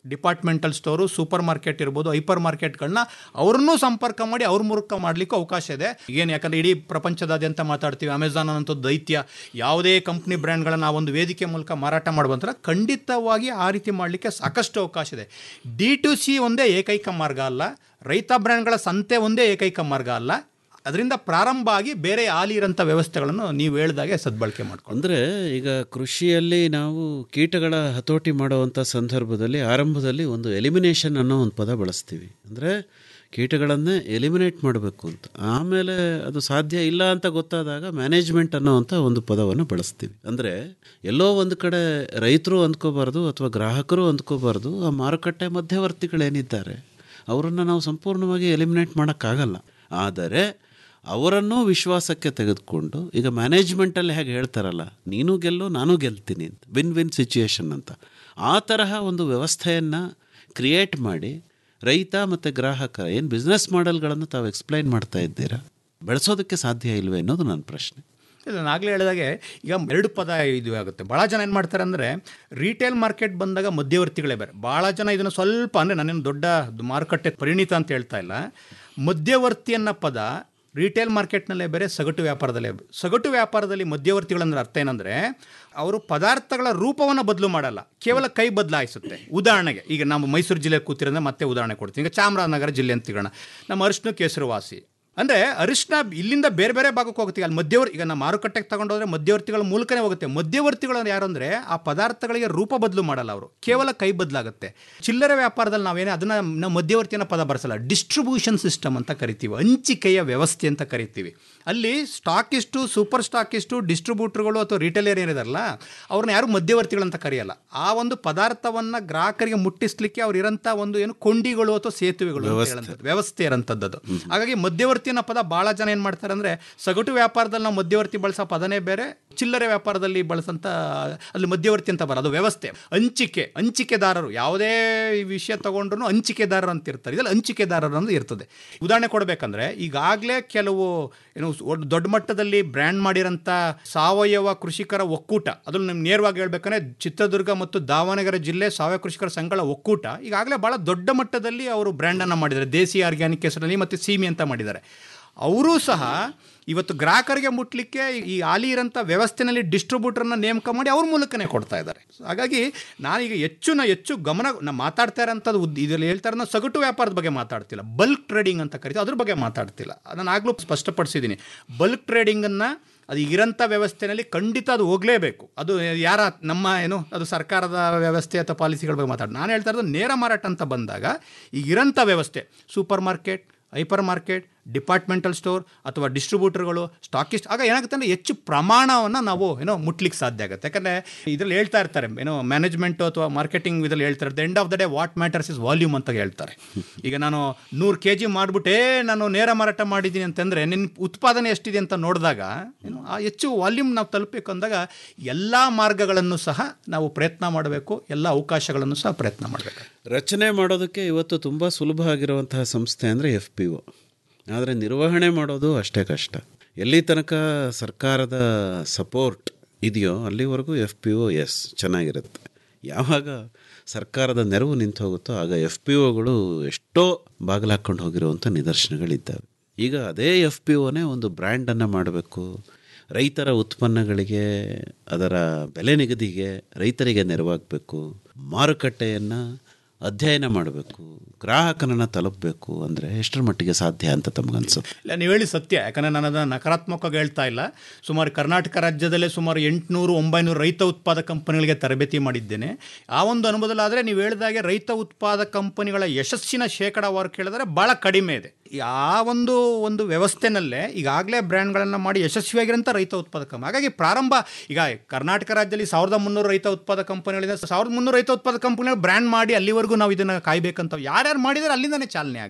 ಡಿಪಾರ್ಟ್ಮೆಂಟಲ್ ಸ್ಟೋರು ಸೂಪರ್ ಮಾರ್ಕೆಟ್ ಇರ್ಬೋದು ಹೈಪರ್ ಮಾರ್ಕೆಟ್ಗಳನ್ನ ಅವ್ರನ್ನೂ ಸಂಪರ್ಕ ಮಾಡಿ ಅವ್ರ ಮೂಲಕ ಮಾಡಲಿಕ್ಕೂ ಅವಕಾಶ ಇದೆ ಏನು ಯಾಕಂದರೆ ಇಡೀ ಪ್ರಪಂಚದಾದ್ಯಂತ ಮಾತಾಡ್ತೀವಿ ಅಮೆಝಾನ್ ಅನ್ನೋ ದೈತ್ಯ ಯಾವುದೇ ಕಂಪ್ನಿ ಬ್ರ್ಯಾಂಡ್ಗಳನ್ನ ಆ ಒಂದು ವೇದಿಕೆ ಮೂಲಕ ಮಾರಾಟ ಮಾಡುವಂತರ ಖಂಡಿತವಾಗಿ ಆ ರೀತಿ ಮಾಡಲಿಕ್ಕೆ ಸಾಕಷ್ಟು ಅವಕಾಶ ಇದೆ ಡಿ ಟು ಸಿ ಒಂದೇ ಏಕೈಕ ಮಾರ್ಗ ಅಲ್ಲ ರೈತ ಬ್ರ್ಯಾಂಡ್ಗಳ ಸಂತೆ ಒಂದೇ ಏಕೈಕ ಮಾರ್ಗ ಅಲ್ಲ ಅದರಿಂದ ಪ್ರಾರಂಭ ಆಗಿ ಬೇರೆ ಹಾಲಿ ಇರೋಂಥ ವ್ಯವಸ್ಥೆಗಳನ್ನು ನೀವು ಹೇಳ್ದಾಗೆ ಸದ್ಬಳಕೆ ಮಾಡ್ಕೊಂಡು ಅಂದರೆ ಈಗ ಕೃಷಿಯಲ್ಲಿ ನಾವು ಕೀಟಗಳ ಹತೋಟಿ ಮಾಡುವಂಥ ಸಂದರ್ಭದಲ್ಲಿ ಆರಂಭದಲ್ಲಿ ಒಂದು ಎಲಿಮಿನೇಷನ್ ಅನ್ನೋ ಒಂದು ಪದ ಬಳಸ್ತೀವಿ ಅಂದರೆ ಕೀಟಗಳನ್ನೇ ಎಲಿಮಿನೇಟ್ ಮಾಡಬೇಕು ಅಂತ ಆಮೇಲೆ ಅದು ಸಾಧ್ಯ ಇಲ್ಲ ಅಂತ ಗೊತ್ತಾದಾಗ ಮ್ಯಾನೇಜ್ಮೆಂಟ್ ಅನ್ನೋವಂಥ ಒಂದು ಪದವನ್ನು ಬಳಸ್ತೀವಿ ಅಂದರೆ ಎಲ್ಲೋ ಒಂದು ಕಡೆ ರೈತರು ಅಂದ್ಕೋಬಾರ್ದು ಅಥವಾ ಗ್ರಾಹಕರು ಅಂದ್ಕೋಬಾರ್ದು ಆ ಮಾರುಕಟ್ಟೆ ಮಧ್ಯವರ್ತಿಗಳೇನಿದ್ದಾರೆ ಅವರನ್ನು ನಾವು ಸಂಪೂರ್ಣವಾಗಿ ಎಲಿಮಿನೇಟ್ ಮಾಡೋಕ್ಕಾಗಲ್ಲ ಆದರೆ ಅವರನ್ನೂ ವಿಶ್ವಾಸಕ್ಕೆ ತೆಗೆದುಕೊಂಡು ಈಗ ಮ್ಯಾನೇಜ್ಮೆಂಟಲ್ಲಿ ಹೇಗೆ ಹೇಳ್ತಾರಲ್ಲ ನೀನು ಗೆಲ್ಲು ನಾನು ಗೆಲ್ತೀನಿ ಅಂತ ವಿನ್ ವಿನ್ ಸಿಚುಯೇಷನ್ ಅಂತ ಆ ತರಹ ಒಂದು ವ್ಯವಸ್ಥೆಯನ್ನು ಕ್ರಿಯೇಟ್ ಮಾಡಿ ರೈತ ಮತ್ತು ಗ್ರಾಹಕ ಏನು ಬಿಸ್ನೆಸ್ ಮಾಡೆಲ್ಗಳನ್ನು ತಾವು ಎಕ್ಸ್ಪ್ಲೈನ್ ಮಾಡ್ತಾ ಇದ್ದೀರಾ ಬೆಳೆಸೋದಕ್ಕೆ ಸಾಧ್ಯ ಇಲ್ವೇ ಅನ್ನೋದು ನನ್ನ ಪ್ರಶ್ನೆ ಇಲ್ಲ ನಾನು ಆಗಲೇ ಹೇಳಿದಾಗೆ ಈಗ ಎರಡು ಪದ ಇದು ಆಗುತ್ತೆ ಭಾಳ ಜನ ಏನು ಮಾಡ್ತಾರೆ ಅಂದರೆ ರಿಟೇಲ್ ಮಾರ್ಕೆಟ್ ಬಂದಾಗ ಮಧ್ಯವರ್ತಿಗಳೇ ಬೇರೆ ಭಾಳ ಜನ ಇದನ್ನು ಸ್ವಲ್ಪ ಅಂದರೆ ನಾನೇನು ದೊಡ್ಡ ಮಾರುಕಟ್ಟೆ ಪರಿಣಿತ ಅಂತ ಹೇಳ್ತಾ ಇಲ್ಲ ಮಧ್ಯವರ್ತಿ ಅನ್ನೋ ಪದ ರಿಟೇಲ್ ಮಾರ್ಕೆಟ್ನಲ್ಲೇ ಬೇರೆ ಸಗಟು ವ್ಯಾಪಾರದಲ್ಲೇ ಬೇರೆ. ಸಗಟು ವ್ಯಾಪಾರದಲ್ಲಿ ಮಧ್ಯವರ್ತಿಗಳಂದ್ರೆ ಅರ್ಥ ಏನಂದರೆ ಅವರು ಪದಾರ್ಥಗಳ ರೂಪವನ್ನು ಬದಲು ಮಾಡಲ್ಲ ಕೇವಲ ಕೈ ಬದಲಾಯಿಸುತ್ತೆ ಉದಾಹರಣೆಗೆ ಈಗ ನಾವು ಮೈಸೂರು ಜಿಲ್ಲೆ ಕೂತಿರೋದ್ರೆ ಮತ್ತೆ ಉದಾಹರಣೆ ಕೊಡ್ತೀನಿ ಈಗ ಚಾಮರಾಜನಗರ ಜಿಲ್ಲೆ ಅಂತ ತಿಗೋಣ ನಮ್ಮ ಅರಿಶಿನ ಕೇಸರವಾಸಿ ಅಂದರೆ ಅರಿಶಿನ ಇಲ್ಲಿಂದ ಬೇರೆ ಬೇರೆ ಭಾಗಕ್ಕೆ ಹೋಗುತ್ತೆ ಅಲ್ಲಿ ಮಧ್ಯವರ್ ಈಗ ನಾವು ಮಾರುಕಟ್ಟೆಗೆ ತಗೊಂಡೋದ್ರೆ ಮಧ್ಯವರ್ತಿಗಳ ಮೂಲಕನೇ ಹೋಗುತ್ತೆ ಮಧ್ಯವರ್ತಿಗಳು ಅಂದ್ರೆ ಯಾರು ಅಂದರೆ ಆ ಪದಾರ್ಥಗಳಿಗೆ ರೂಪ ಬದಲು ಮಾಡಲ್ಲ ಅವರು ಕೇವಲ ಕೈ ಬದಲಾಗುತ್ತೆ ಚಿಲ್ಲರೆ ವ್ಯಾಪಾರದಲ್ಲಿ ನಾವೇನೇ ಅದನ್ನು ನಾವು ಮಧ್ಯವರ್ತಿಯನ್ನ ಪದ ಬರೆಸಲ್ಲ ಡಿಸ್ಟ್ರಿಬ್ಯೂಷನ್ ಸಿಸ್ಟಮ್ ಅಂತ ಕರಿತೀವಿ ಹಂಚಿಕೆಯ ವ್ಯವಸ್ಥೆ ಅಂತ ಕರಿತೀವಿ ಅಲ್ಲಿ ಸ್ಟಾಕಿಸ್ಟು ಸೂಪರ್ ಸ್ಟಾಕಿಸ್ಟು ಡಿಸ್ಟ್ರಿಬ್ಯೂಟರ್ಗಳು ಅಥವಾ ರಿಟೇಲರ್ ಏನಿದಾರಲ್ಲ ಅವ್ರನ್ನ ಯಾರು ಮಧ್ಯವರ್ತಿಗಳಂತ ಕರೆಯಲ್ಲ ಆ ಒಂದು ಪದಾರ್ಥವನ್ನು ಗ್ರಾಹಕರಿಗೆ ಮುಟ್ಟಿಸ್ಲಿಕ್ಕೆ ಅವ್ರು ಇರೋಂಥ ಒಂದು ಏನು ಕೊಂಡಿಗಳು ಅಥವಾ ಸೇತುವೆಗಳು ಅಂತ ಹೇಳೋಂಥದ್ದು. ವ್ಯವಸ್ಥೆ ಇರೋಂಥದ್ದು ಅದು. ಹಾಗಾಗಿ ಮಧ್ಯವರ್ತಿ ಅನ್ನೋ ಪದ ಭಾಳ ಜನ ಏನು ಮಾಡ್ತಾರೆ ಅಂದರೆ ಸಗಟು ವ್ಯಾಪಾರದಲ್ಲಿ ನಾವು ಮಧ್ಯವರ್ತಿ ಬಳಸೋ ಪದನೇ ಬೇರೆ ಚಿಲ್ಲರೆ ವ್ಯಾಪಾರದಲ್ಲಿ ಬಳಸಂತ ಅಲ್ಲಿ ಮಧ್ಯವರ್ತಿ ಅಂತ ಬರೋದು ವ್ಯವಸ್ಥೆ ಹಂಚಿಕೆ ಹಂಚಿಕೆದಾರರು ಯಾವುದೇ ವಿಷಯ ತಗೊಂಡ್ರು ಹಂಚಿಕೆದಾರರು ಅಂತ ಇರ್ತಾರೆ ಇದರಲ್ಲಿ ಹಂಚಿಕೆದಾರರು ಅಂತ ಇರ್ತದೆ ಉದಾಹರಣೆ ಕೊಡಬೇಕಂದ್ರೆ ಈಗಾಗಲೇ ಕೆಲವು ಏನು ಒಡ್- ದೊಡ್ಡ ಮಟ್ಟದಲ್ಲಿ ಬ್ರ್ಯಾಂಡ್ ಮಾಡಿರೋಂಥ ಸಾವಯವ ಕೃಷಿಕರ ಒಕ್ಕೂಟ ಅದ್ರಲ್ಲಿ ನಿಮ್ಗೆ ನೇರವಾಗಿ ಹೇಳ್ಬೇಕಂದ್ರೆ ಚಿತ್ರದುರ್ಗ ಮತ್ತು ದಾವಣಗೆರೆ ಜಿಲ್ಲೆ ಸಾವಯವ ಕೃಷಿಕರ ಸಂಘಗಳ ಒಕ್ಕೂಟ ಈಗಾಗಲೇ ಭಾಳ ದೊಡ್ಡ ಮಟ್ಟದಲ್ಲಿ ಅವರು ಬ್ರ್ಯಾಂಡನ್ನು ಮಾಡಿದ್ದಾರೆ ದೇಸಿ ಆರ್ಗ್ಯಾನಿಕ್ ಹೆಸರಲ್ಲಿ ಮತ್ತು ಸೀಮಿ ಅಂತ ಮಾಡಿದ್ದಾರೆ ಅವರೂ ಸಹ ಇವತ್ತು ಗ್ರಾಹಕರಿಗೆ ಮುಟ್ಲಿಕ್ಕೆ ಈ ಹಾಲಿ ಇರೋಂಥ ವ್ಯವಸ್ಥೆನಲ್ಲಿ ಡಿಸ್ಟ್ರಿಬ್ಯೂಟರ್ನ ನೇಮಕ ಮಾಡಿ ಅವ್ರ ಮೂಲಕನೇ ಕೊಡ್ತಾ ಇದ್ದಾರೆ So ಹಾಗಾಗಿ ನಾನೀಗ ಹೆಚ್ಚು ನಾ ಹೆಚ್ಚು ಗಮನ ನಾ ಮಾತಾಡ್ತಾ ಇರೋಂಥದ್ದು ಉದ್- ಇದರಲ್ಲಿ ಹೇಳ್ತಾರೆ ನಾವು ಸಗಟು ವ್ಯಾಪಾರದ ಬಗ್ಗೆ ಮಾತಾಡ್ತಿಲ್ಲ ಬಲ್ಕ್ ಟ್ರೇಡಿಂಗ್ ಅಂತ ಕರಿತೀವಿ ಅದ್ರ ಬಗ್ಗೆ ಮಾತಾಡ್ತಿಲ್ಲ ನಾನು ಆಗಲೂ ಸ್ಪಷ್ಟಪಡಿಸಿದ್ದೀನಿ ಬಲ್ಕ್ ಟ್ರೇಡಿಂಗನ್ನು ಅದು ಇರೋಂಥ ವ್ಯವಸ್ಥೆಯಲ್ಲಿ ಖಂಡಿತ ಅದು ಹೋಗಲೇಬೇಕು ಅದು ಯಾರ ನಮ್ಮ ಏನು ಅದು ಸರ್ಕಾರದ ವ್ಯವಸ್ಥೆ ಅಥವಾ ಪಾಲಿಸಿಗಳ ಬಗ್ಗೆ ಮಾತಾಡಿ ನಾನು ಹೇಳ್ತಾ ಇರೋದು ನೇರ ಮಾರಾಟ ಅಂತ ಬಂದಾಗ ಈಗ ಇರೋಂಥ ವ್ಯವಸ್ಥೆ supermarket hypermarket departmental store ಅಥವಾ ಡಿಸ್ಟ್ರಿಬ್ಯೂಟರ್ಗಳು ಸ್ಟಾಕಿಸ್ಟ್ ಆಗ ಏನಾಗುತ್ತೆ ಅಂದರೆ ಹೆಚ್ಚು ಪ್ರಮಾಣವನ್ನು ನಾವು ಏನೋ ಮುಟ್ಲಿಕ್ಕೆ ಸಾಧ್ಯ ಆಗುತ್ತೆ ಯಾಕಂದರೆ ಇದರಲ್ಲಿ ಹೇಳ್ತಾ ಇರ್ತಾರೆ ಏನೋ ಮ್ಯಾನೇಜ್ಮೆಂಟು ಅಥವಾ ಮಾರ್ಕೆಟಿಂಗ್ ಇದರಲ್ಲಿ ಹೇಳ್ತಾರೆ the end of the day what matters is volume ಅಂತ ಹೇಳ್ತಾರೆ ಈಗ ನಾನು ನೂರು ಕೆ ಜಿ ಮಾಡಿಬಿಟ್ಟೇ ನಾನು ನೇರ ಮಾರಾಟ ಮಾಡಿದ್ದೀನಿ ಅಂತಂದರೆ ನಿನ್ನ ಉತ್ಪಾದನೆ ಎಷ್ಟಿದೆ ಅಂತ ನೋಡಿದಾಗ ಏನು ಆ ಹೆಚ್ಚು ವಾಲ್ಯೂಮ್ ನಾವು ತಲುಪಬೇಕು ಅಂದಾಗ ಎಲ್ಲ ಮಾರ್ಗಗಳನ್ನು ಸಹ ನಾವು ಪ್ರಯತ್ನ ಮಾಡಬೇಕು ಎಲ್ಲ ಅವಕಾಶಗಳನ್ನು ಸಹ ಪ್ರಯತ್ನ ಮಾಡಬೇಕು ರಚನೆ ಮಾಡೋದಕ್ಕೆ ಇವತ್ತು ತುಂಬ ಸುಲಭ ಆಗಿರುವಂತಹ ಸಂಸ್ಥೆ ಅಂದರೆ ಎಫ್ ಪಿ ಒ ಆದರೆ ನಿರ್ವಹಣೆ ಮಾಡೋದು ಅಷ್ಟೇ ಕಷ್ಟ ಎಲ್ಲಿ ತನಕ ಸರ್ಕಾರದ ಸಪೋರ್ಟ್ ಇದೆಯೋ ಅಲ್ಲಿವರೆಗೂ ಎಫ್ ಪಿ ಒ ಎಸ್ ಚೆನ್ನಾಗಿರುತ್ತೆ ಯಾವಾಗ ಸರ್ಕಾರದ ನೆರವು ನಿಂತು ಹೋಗುತ್ತೋ ಆಗ ಎಫ್ ಪಿ ಒಗಳು ಎಷ್ಟೋ ಬಾಗಿಲು ಹಾಕ್ಕೊಂಡು ಹೋಗಿರುವಂಥ ನಿದರ್ಶನಗಳಿದ್ದಾವೆ ಈಗ ಅದೇ ಎಫ್ ಪಿ ಒನೇ ಒಂದು ಬ್ರ್ಯಾಂಡನ್ನು ಮಾಡಬೇಕು ರೈತರ ಉತ್ಪನ್ನಗಳಿಗೆ ಅದರ ಬೆಲೆ ನಿಗದಿಗೆ ರೈತರಿಗೆ ನೆರವಾಗಬೇಕು ಮಾರುಕಟ್ಟೆಯನ್ನು ಅಧ್ಯಯನ ಮಾಡಬೇಕು ಗ್ರಾಹಕನನ್ನು ತಲುಪಬೇಕು ಅಂದರೆ ಎಷ್ಟರ ಮಟ್ಟಿಗೆ ಸಾಧ್ಯ ಅಂತ ತಮಗನ್ಸುತ್ತೆ ಇಲ್ಲ ನೀವು ಹೇಳಿ ಸತ್ಯ ಯಾಕಂದರೆ ನಾನು ಅದನ್ನು ನಕಾರಾತ್ಮಕವಾಗಿ ಹೇಳ್ತಾ ಇಲ್ಲ ಸುಮಾರು ಕರ್ನಾಟಕ ರಾಜ್ಯದಲ್ಲೇ ಸುಮಾರು ಎಂಟುನೂರು ಒಂಬೈನೂರು ರೈತ ಉತ್ಪಾದಕ ಕಂಪನಿಗಳಿಗೆ ತರಬೇತಿ ಮಾಡಿದ್ದೇನೆ ಆ ಒಂದು ಅನುಭವದಲ್ಲಾದರೆ ನೀವು ಹೇಳಿದಾಗೆ ರೈತ ಉತ್ಪಾದಕ ಕಂಪನಿಗಳ ಯಶಸ್ಸಿನ ಶೇಕಡಾವಾರು ಕೇಳಿದ್ರೆ ಭಾಳ ಕಡಿಮೆ ಇದೆ ಆ ಒಂದು ಒಂದು ವ್ಯವಸ್ಥೆನಲ್ಲೇ ಈಗಾಗಲೇ ಬ್ರ್ಯಾಂಡ್ಗಳನ್ನು ಮಾಡಿ ಯಶಸ್ವಿಯಾಗಿರೋಂಥ ರೈತ ಉತ್ಪಾದಕ ಕಂಪನಿ ಹಾಗಾಗಿ ಪ್ರಾರಂಭ ಈಗ ಕರ್ನಾಟಕ ರಾಜ್ಯದಲ್ಲಿ ಸಾವಿರದ ಮುನ್ನೂರು ರೈತ ಉತ್ಪಾದಕ ಕಂಪನಿಗಳಿದೆ ಸಾವಿರದ ಮುನ್ನೂರು ರೈತ ಉತ್ಪಾದಕ ಕಂಪನಿಗಳು ಬ್ರ್ಯಾಂಡ್ ಮಾಡಿ ಅಲ್ಲಿವರೆಗೂ ನಾವು ಇದನ್ನು ಕಾಯ್ಬೇಕಂತ ಯಾರ್ಯಾರು ಮಾಡಿದರೆ ಅಲ್ಲಿಂದನೇ ಚಾಲನೆ ಆಗಲಿ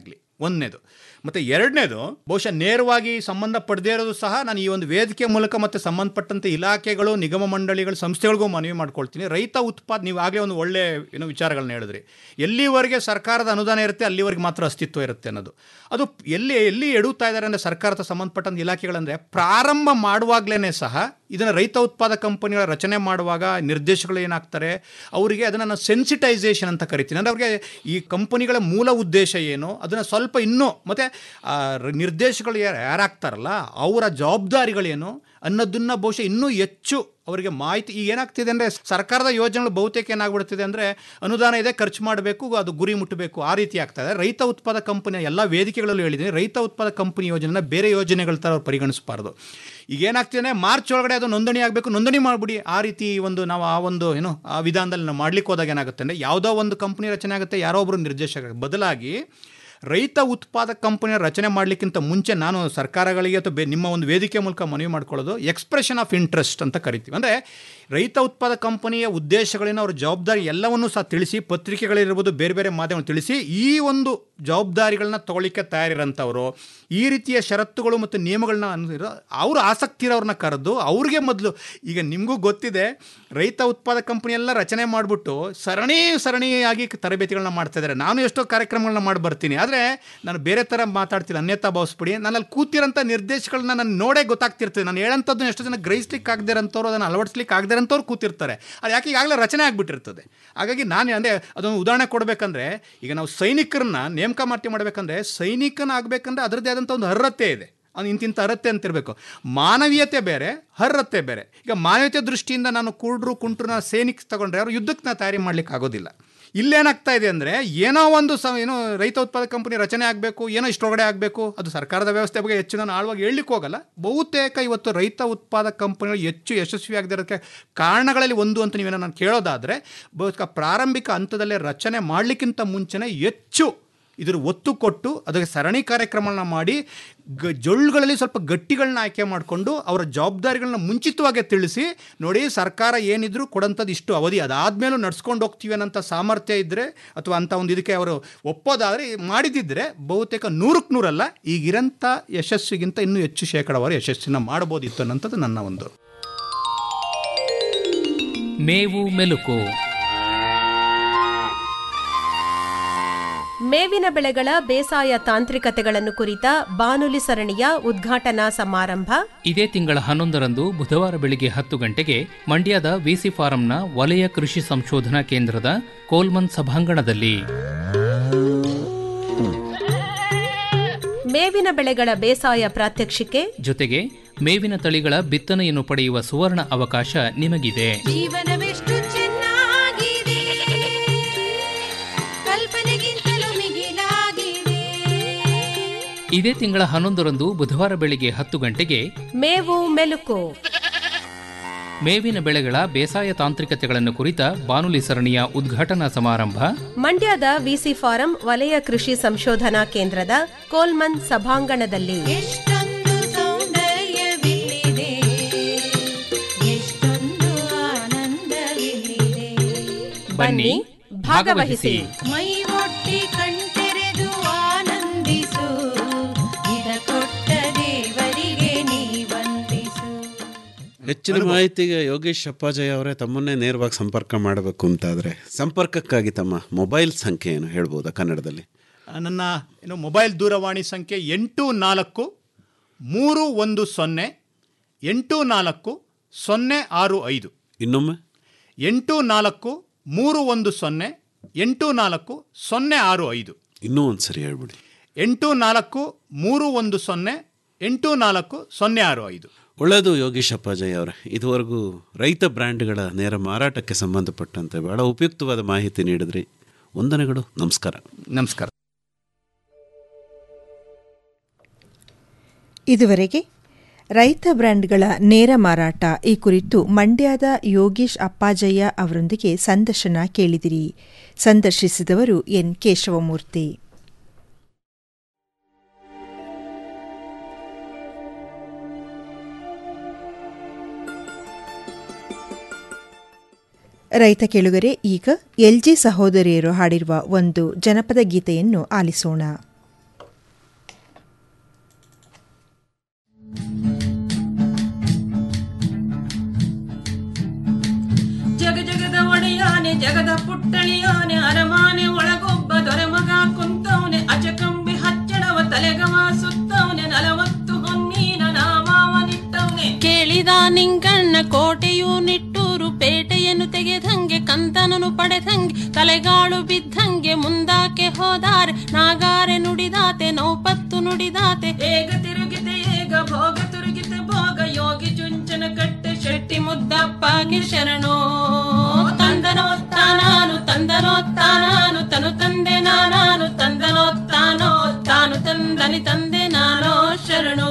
ಒಂದನೇದು ಮತ್ತು ಎರಡನೇದು ಬಹುಶಃ ನೇರವಾಗಿ ಸಂಬಂಧ ಪಡೆದೇ ಇರೋದು ಸಹ ನಾನು ಈ ಒಂದು ವೇದಿಕೆ ಮೂಲಕ ಮತ್ತು ಸಂಬಂಧಪಟ್ಟಂತೆ ಇಲಾಖೆಗಳು ನಿಗಮ ಮಂಡಳಿಗಳು ಸಂಸ್ಥೆಗಳಿಗೂ ಮನವಿ ಮಾಡ್ಕೊಳ್ತೀನಿ ರೈತ ಉತ್ಪಾದ ನೀವು ಆಗಲೇ ಒಂದು ಒಳ್ಳೆ ಏನೋ ವಿಚಾರಗಳನ್ನ ಹೇಳಿದ್ರಿ ಎಲ್ಲಿವರೆಗೆ ಸರ್ಕಾರದ ಅನುದಾನ ಇರುತ್ತೆ ಅಲ್ಲಿವರೆಗೆ ಮಾತ್ರ ಅಸ್ತಿತ್ವ ಇರುತ್ತೆ ಅನ್ನೋದು ಅದು ಎಲ್ಲಿ ಎಲ್ಲಿ ಎಡುತ್ತಾ ಇದ್ದಾರೆ ಅಂದರೆ ಸರ್ಕಾರದ ಸಂಬಂಧಪಟ್ಟಂತ ಇಲಾಖೆಗಳಂದರೆ ಪ್ರಾರಂಭ ಮಾಡುವಾಗಲೇ ಸಹ ಇದನ್ನು ರೈತ ಉತ್ಪಾದಕ ಕಂಪನಿಗಳ ರಚನೆ ಮಾಡುವಾಗ ನಿರ್ದೇಶಕರು ಏನಾಗ್ತಾರೆ ಅವರಿಗೆ ಅದನ್ನು ನಾನು ಸೆನ್ಸಿಟೈಸೇಷನ್ ಅಂತ ಕರಿತೀನಿ ಅಂದರೆ ಅವರಿಗೆ ಈ ಕಂಪನಿಗಳ ಮೂಲ ಉದ್ದೇಶ ಏನು ಅದನ್ನು ಸ್ವಲ್ಪ ಇನ್ನೂ ಮತ್ತು ನಿರ್ದೇಶಕರು ಯಾರು ಯಾರಾಗ್ತಾರಲ್ಲ ಅವರ ಜವಾಬ್ದಾರಿಗಳೇನು ಅನ್ನೋದನ್ನು ಬಹುಶಃ ಇನ್ನೂ ಹೆಚ್ಚು ಅವರಿಗೆ ಮಾಹಿತಿ ಈಗ ಏನಾಗ್ತಿದೆ ಅಂದರೆ ಸರ್ಕಾರದ ಯೋಜನೆಗಳು ಬಹುತೇಕ ಏನಾಗ್ಬಿಡ್ತಿದೆ ಅಂದರೆ ಅನುದಾನ ಇದೆ ಖರ್ಚು ಮಾಡಬೇಕು ಅದು ಗುರಿ ಮುಟ್ಟಬೇಕು ಆ ರೀತಿ ಆಗ್ತದೆ ರೈತ ಉತ್ಪಾದಕ ಕಂಪನಿಯ ಎಲ್ಲ ವೇದಿಕೆಗಳಲ್ಲೂ ಹೇಳಿದ್ದೀನಿ ರೈತ ಉತ್ಪಾದಕ ಕಂಪನಿ ಯೋಜನೆನ ಬೇರೆ ಯೋಜನೆಗಳ ಥರ ಅವ್ರು ಪರಿಗಣಿಸಬಾರ್ದು ಈಗ ಏನಾಗ್ತಿದೆ ಮಾರ್ಚ್ ಒಳಗಡೆ ಅದು ನೋಂದಣಿ ಆಗಬೇಕು ನೋಂದಣಿ ಮಾಡಿಬಿಡಿ ಆ ರೀತಿ ಒಂದು ನಾವು ಆ ಒಂದು ಏನು ಆ ವಿಧಾನದಲ್ಲಿ ನಾವು ಮಾಡ್ಲಿಕ್ಕೆ ಹೋದಾಗ ಏನಾಗುತ್ತೆ ಅಂದರೆ ಯಾವುದೋ ಒಂದು ಕಂಪನಿ ರಚನೆ ಆಗುತ್ತೆ ಯಾರೋ ಒಬ್ಬರು ನಿರ್ದೇಶಕ ಬದಲಾಗಿ ರೈತ ಉತ್ಪಾದಕ ಕಂಪನಿಯ ರಚನೆ ಮಾಡಲಿಕ್ಕಿಂತ ಮುಂಚೆ ನಾನು ಸರ್ಕಾರಗಳಿಗೆ ಅಥವಾ ಬೇ ನಿಮ್ಮ ಒಂದು ವೇದಿಕೆ ಮೂಲಕ ಮನವಿ ಮಾಡ್ಕೊಳ್ಳೋದು ಎಕ್ಸ್ಪ್ರೆಷನ್ ಆಫ್ ಇಂಟ್ರೆಸ್ಟ್ ಅಂತ ಕರಿತೀವಿ ಅಂದರೆ ರೈತ ಉತ್ಪಾದಕ ಕಂಪನಿಯ ಉದ್ದೇಶಗಳೇನು ಅವ್ರ ಜವಾಬ್ದಾರಿ ಎಲ್ಲವನ್ನೂ ಸಹ ತಿಳಿಸಿ ಪತ್ರಿಕೆಗಳಿರ್ಬೋದು ಬೇರೆ ಬೇರೆ ಮಾಧ್ಯಮ ತಿಳಿಸಿ ಈ ಒಂದು ಜವಾಬ್ದಾರಿಗಳನ್ನ ತಗೊಳ್ಳಿಕ್ಕೆ ತಯಾರಿರೋಂಥವ್ರು ಈ ರೀತಿಯ ಷರತ್ತುಗಳು ಮತ್ತು ನಿಯಮಗಳನ್ನ ಅನುಸರಿರೋ ಅವರು ಆಸಕ್ತಿ ಇರೋರನ್ನ ಕರೆದು ಅವ್ರಿಗೆ ಮೊದಲು ಈಗ ನಿಮಗೂ ಗೊತ್ತಿದೆ ರೈತ ಉತ್ಪಾದಕ ಕಂಪನಿ ಎಲ್ಲ ರಚನೆ ಮಾಡಿಬಿಟ್ಟು ಸರಣಿ ಸರಣಿಯಾಗಿ ತರಬೇತಿಗಳನ್ನ ಮಾಡ್ತಾ ಇದ್ದಾರೆ ನಾನು ಎಷ್ಟೋ ಕಾರ್ಯಕ್ರಮಗಳನ್ನ ಮಾಡಿ ಬರ್ತೀನಿ ಆದರೆ ನಾನು ಬೇರೆ ಥರ ಮಾತಾಡ್ತೀನಿ ಅನ್ಯತಾ ಭಾವಿಸ್ಬಿಡಿ ನಾನು ಅಲ್ಲಿ ಕೂತಿರೋಂಥ ನಿರ್ದೇಶಗಳನ್ನ ನಾನು ನೋಡೇ ಗೊತ್ತಾಗ್ತಿರ್ತದೆ ನಾನು ಹೇಳೋಂಥದ್ದು ಎಷ್ಟೋ ಜನ ಗ್ರಹಿಸ್ಲಿಕ್ಕೆ ಆಗದೇ ಇರೋಂಥವ್ರು ಅದನ್ನು ಅಳವಡಿಸ್ಲಿಕ್ಕೆ ಆಗದೇ ಇರೋಂಥವ್ರು ಕೂತಿರ್ತಾರೆ ಅದು ಯಾಕೆ ಈಗಾಗಲೇ ರಚನೆ ಆಗಿಬಿಟ್ಟಿರ್ತದೆ ಹಾಗಾಗಿ ನಾನು ಅಂದರೆ ಅದೊಂದು ಉದಾಹರಣೆ ಕೊಡಬೇಕಂದ್ರೆ ಈಗ ನಾವು ಸೈನಿಕರನ್ನ ನೇಮಕ ಮಾಡ್ತಿ ಮಾಡಬೇಕಂದ್ರೆ ಸೈನಿಕನ ಆಗಬೇಕಂದ್ರೆ ಅದರದ್ದೇ ಆದಂಥ ಒಂದು ಅರ್ಹತೆ ಇದೆ ಅವ್ನು ಇಂತಿಂಥ ಅರ್ಹತೆ ಅಂತಿರಬೇಕು ಮಾನವೀಯತೆ ಬೇರೆ ಅರ್ಹತೆ ಬೇರೆ ಈಗ ಮಾನವೀಯತೆ ದೃಷ್ಟಿಯಿಂದ ನಾನು ಕುರುಡ್ರು ಕುಂಟ್ರನ್ನ ಸೈನಿಕ್ ತಗೊಂಡ್ರೆ ಅವ್ರು ಯುದ್ಧಕ್ಕೆ ನಾ ತಯಾರಿ ಮಾಡ್ಲಿಕ್ಕೆ ಆಗೋದಿಲ್ಲ ಇಲ್ಲೇನಾಗ್ತಾ ಇದೆ ಅಂದರೆ ಏನೋ ಒಂದು ಸ ಏನೋ ರೈತ ಉತ್ಪಾದಕ ಕಂಪನಿ ರಚನೆ ಆಗಬೇಕು ಏನೋ ಇಷ್ಟೊಳಗಡೆ ಆಗಬೇಕು ಅದು ಸರ್ಕಾರದ ವ್ಯವಸ್ಥೆ ಬಗ್ಗೆ ಹೆಚ್ಚು ನಾನು ಆಳವಾಗಿ ಹೇಳಲಿಕ್ಕೆ ಹೋಗಲ್ಲ ಬಹುತೇಕ ಇವತ್ತು ರೈತ ಉತ್ಪಾದಕ ಕಂಪನಿಗಳು ಹೆಚ್ಚು ಯಶಸ್ವಿ ಆಗದಿರೋಕ್ಕೆ ಕಾರಣಗಳಲ್ಲಿ ಒಂದು ಅಂತ ನೀವೇನೋ ನಾನು ಕೇಳೋದಾದರೆ ಬಹುತೇಕ ಪ್ರಾರಂಭಿಕ ಹಂತದಲ್ಲೇ ರಚನೆ ಮಾಡಲಿಕ್ಕಿಂತ ಮುಂಚೆನೇ ಹೆಚ್ಚು ಇದ್ರ ಒತ್ತು ಕೊಟ್ಟು ಅದಕ್ಕೆ ಸರಣಿ ಕಾರ್ಯಕ್ರಮಗಳನ್ನ ಮಾಡಿ ಗ ಜೊಳ್ಳುಗಳಲ್ಲಿ ಸ್ವಲ್ಪ ಗಟ್ಟಿಗಳನ್ನ ಆಯ್ಕೆ ಮಾಡಿಕೊಂಡು ಅವರ ಜವಾಬ್ದಾರಿಗಳನ್ನ ಮುಂಚಿತವಾಗಿ ತಿಳಿಸಿ ನೋಡಿ ಸರ್ಕಾರ ಏನಿದ್ರು ಕೊಡೋಂಥದ್ದು ಇಷ್ಟು ಅವಧಿ ಅದಾದಮೇಲೂ ನಡ್ಸ್ಕೊಂಡು ಹೋಗ್ತೀವಿ ಅನ್ನೋಂಥ ಸಾಮರ್ಥ್ಯ ಇದ್ದರೆ ಅಥವಾ ಅಂಥ ಒಂದು ಇದಕ್ಕೆ ಅವರು ಒಪ್ಪೋದಾದರೆ ಮಾಡಿದಿದ್ದರೆ ಬಹುತೇಕ ನೂರಕ್ಕೆ ನೂರಲ್ಲ ಈಗಿರೋಂಥ ಯಶಸ್ಸಿಗಿಂತ ಇನ್ನೂ ಹೆಚ್ಚು ಶೇಕಡವಾರು ಯಶಸ್ಸಿನ ಮಾಡ್ಬೋದಿತ್ತು ಅನ್ನೋಂಥದ್ದು ನನ್ನ ಒಂದು ಮೇವು ಮೆಲುಕು ಮೇವಿನ ಬೆಳೆಗಳ ಬೇಸಾಯ ತಾಂತ್ರಿಕತೆಗಳನ್ನು ಕುರಿತ ಬಾನುಲಿ ಸರಣಿಯ ಉದ್ಘಾಟನಾ ಸಮಾರಂಭ ಇದೇ ತಿಂಗಳ ಹನ್ನೊಂದರಂದು ಬುಧವಾರ ಬೆಳಿಗ್ಗೆ ಹತ್ತು ಗಂಟೆಗೆ ಮಂಡ್ಯದ ವಿಸಿ ಫಾರಂನ ವಲಯ ಕೃಷಿ ಸಂಶೋಧನಾ ಕೇಂದ್ರದ ಕೋಲ್ಮನ್ ಸಭಾಂಗಣದಲ್ಲಿ ಮೇವಿನ ಬೆಳೆಗಳ ಬೇಸಾಯ ಪ್ರಾತ್ಯಕ್ಷಿಕೆ ಜೊತೆಗೆ ಮೇವಿನ ತಳಿಗಳ ಬಿತ್ತನೆಯನ್ನು ಪಡೆಯುವ ಸುವರ್ಣ ಅವಕಾಶ ನಿಮಗಿದೆ ಜೀವನವೆಷ್ಟು ಚೆನ್ನಾಗಿದೆ ಕಲ್ಪನೆಗಿಂತಲೂ ಮಿಗಿಲಾಗಿದೆ ಇದೇ ತಿಂಗಳ ಹನ್ನೊಂದರಂದು ಬುಧವಾರ ಬೆಳಿಗ್ಗೆ ಹತ್ತು ಗಂಟೆಗೆ ಮೇವು ಮೆಲುಕು ಮೇವಿನ ಬೆಳೆಗಳ ಬೇಸಾಯ ತಾಂತ್ರಿಕತೆಗಳನ್ನು ಕುರಿತ ಬಾನುಲಿ ಸರಣಿಯ ಉದ್ಘಾಟನಾ ಸಮಾರಂಭ ಮಂಡ್ಯದ ವಿಸಿ ಫಾರಂ ವಲಯ ಕೃಷಿ ಸಂಶೋಧನಾ ಕೇಂದ್ರದ ಕೋಲ್ಮನ್ ಸಭಾಂಗಣದಲ್ಲಿ ಎಷ್ಟೊಂದು ಸೌಂದರ್ಯವಿಲ್ಲಿದೆ ಎಷ್ಟೊಂದು ಆನಂದವಿಲ್ಲಿದೆ ಬನ್ನಿ ಭಾಗವಹಿಸಿ ಮೈ ಒಟ್ಟಿ ಕಣ್ತೆರೆದು ಆನಂದಿಸು ಇದ ಕೊಟ್ಟ ದೇವರಿಗೆ ನೀ ವಂದಿಸು ಹೆಚ್ಚಿನ ಮಾಹಿತಿಗೆ ಯೋಗೇಶ್ ಅಪ್ಪಾಜಯ್ಯ ಅವರೇ ತಮ್ಮನ್ನೇ ನೇರವಾಗಿ ಸಂಪರ್ಕ ಮಾಡಬೇಕು ಅಂತಾದರೆ ಸಂಪರ್ಕಕ್ಕಾಗಿ ತಮ್ಮ ಮೊಬೈಲ್ ಸಂಖ್ಯೆ ಏನು ಹೇಳ್ಬೋದಾ ಕನ್ನಡದಲ್ಲಿ ಆ, ನನ್ನ ಏನು ಮೊಬೈಲ್ ದೂರವಾಣಿ ಸಂಖ್ಯೆ ಎಂಟು ನಾಲ್ಕು ಮೂರು ಒಂದು ಸೊನ್ನೆ ಎಂಟು ನಾಲ್ಕು ಸೊನ್ನೆ ಆರು ಐದು ಇನ್ನೊಮ್ಮೆ ಎಂಟು ನಾಲ್ಕು ಮೂರು ಒಂದು ಸೊನ್ನೆ ಎಂಟು ನಾಲ್ಕು ಸೊನ್ನೆ ಆರು ಐದು ಇನ್ನೂ ಒಂದು ಸರಿ ಹೇಳ್ಬಿಡಿ ಎಂಟು ನಾಲ್ಕು ಮೂರು ಒಂದು ಸೊನ್ನೆ ಎಂಟು ನಾಲ್ಕು ಸೊನ್ನೆ ಆರು ಐದು ಒಳ್ಳೆಯದು ಯೋಗೇಶ್ ಅಪ್ಪಾಜಯ್ಯ ಅವರೇ ಇದುವರೆಗೂ ರೈತ ಬ್ರ್ಯಾಂಡ್ಗಳ ನೇರ ಮಾರಾಟಕ್ಕೆ ಸಂಬಂಧಪಟ್ಟಂತೆ ಬಹಳ ಉಪಯುಕ್ತವಾದ ಮಾಹಿತಿ ನೀಡಿದ್ರಿ ವಂದನೆಗಳು ನಮಸ್ಕಾರ ನಮಸ್ಕಾರ ಇದುವರೆಗೆ ರೈತ ಬ್ರ್ಯಾಂಡ್ಗಳ ನೇರ ಮಾರಾಟ ಈ ಕುರಿತು ಮಂಡ್ಯದ ಯೋಗೀಶ್ ಅಪ್ಪಾಜಯ್ಯ ಅವರೊಂದಿಗೆ ಸಂದರ್ಶನ ಕೇಳಿದಿರಿ ಸಂದರ್ಶಿಸಿದವರು ಎನ್ ಕೇಶವಮೂರ್ತಿ ರೈತ ಕೇಳುಗರೆ ಈಗ ಎಲ್ಜಿ ಸಹೋದರಿಯರು ಹಾಡಿರುವ ಒಂದು ಜನಪದ ಗೀತೆಯನ್ನು ಆಲಿಸೋಣ ಕುಂತವನೆ ಜಗದ ಪುಟ್ಟಳಿಯೋನೆ ಅರಮಾನೆ ಒಳಗೊಬ್ಬ ದೊರೆಮಗ ಕುಂತವನೆ ಅಚಕಂಬಿ ಹಚ್ಚಡವ ತಲೆಗವ ಸುತ್ತವನೆ ನಲವತ್ತು ಹೊನ್ನೀನ ನಾಮಾವನಿಟ್ಟವನೆ ಕೇಳಿದ ನಿಂಗಣ್ಣ ಕೋಟೆಯು ನಿಟ್ಟೂರು ಪೇಟೆಯನ್ನು ತೆಗೆದಂಗೆ ಕಂತನನು ಪಡೆದಂಗೆ ತಲೆಗಾಳು ಬಿದ್ದಂಗೆ ಮುಂದಾಕೆ ಹೋದಾರೆ ನಾಗಾರೆ ನುಡಿದಾತೆ ನೌಪತ್ತು ನುಡಿದಾತೆ ಏಗ ತಿರುಗಿತೆ ಏಗ ಭೋಗ ತಿರುಗಿತೆ ಭೋಗ ಯೋಗಿ ಚುಂಚನ ಕಟ್ಟೆ ಶೆಟ್ಟಿ ಮುದ್ದಪ್ಪಗೆ ಶರಣೋ ತಂದನೋತ್ತಾನಾನು ತಂದನೋತ್ತಾನಾನು ತನು ತಂದೆ ನಾನಾನು ತಂದನೋತ್ತಾನೋ ತಾನು ತಂದನಿ ತಂದೆ ನಾನೋ ಶರಣೋ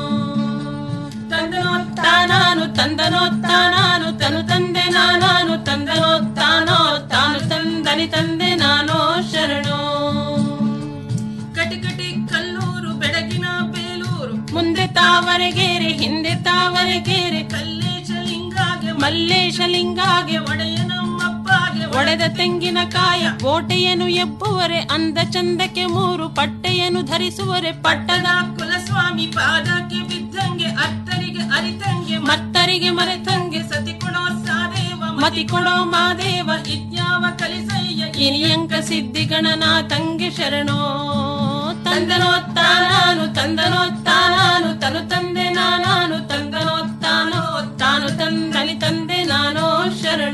ತಂದನೋತ್ತಾನಾನು ತಂದನೋತ್ತಾನಾನು ತನು ತಂದೆ ನಾನಾನು ತಂದನೋತ್ತಾನೋ ತಾನು ತಂದನಿ ತಂದೆ ನಾನೋ ಶರಣೋ ಕಟಿಕಟಿ ಕಲ್ಲೂರು ಬೆಳಗಿನ ಬೇಲೂರು ಮುಂದೆ ತಾವರೆಗೇರೆ ಹಿಂದೆ ತಾವರೆಗೇರೆ ಕಲ್ಲೇಶ ಲಿಂಗಾಗೆ ಮಲ್ಲೇಶ ಲಿಂಗಾಗೆ ಒಡೆಯನಮ್ಮಪ್ಪಗೆ ಒಡೆದ ತೆಂಗಿನಕಾಯ ಓಟೆಯನ್ನು ಎಬ್ಬುವರೆ ಅಂದ ಚಂದಕ್ಕೆ ಮೂರು ಪಟ್ಟೆಯನ್ನು ಧರಿಸುವರೆ ಪಟ್ಟದ ಪಟ್ಟದ ಕುಲಸ್ವಾಮಿ ಪಾದಕ್ಕೆ ಬಿದ್ದಂಗೆ ಅತ್ತರಿಗೆ ಅರಿತಂಗೆ ಮತ್ತರಿಗೆ ಮರೆತಂಗೆ ಸತಿ ಕೊಡೋ ಸಾದೇವ ಮತಿ ಕೊಡೋ ಮಾದೇವ ಇದ್ಯಾವ ಕಲಿಸಯ್ಯ ಇನಿಯಂಕ ಸಿದ್ಧಿ ಗಣನಾಥಂಗೆ ಶರಣೋ ತಂದನೋತ್ತಾನ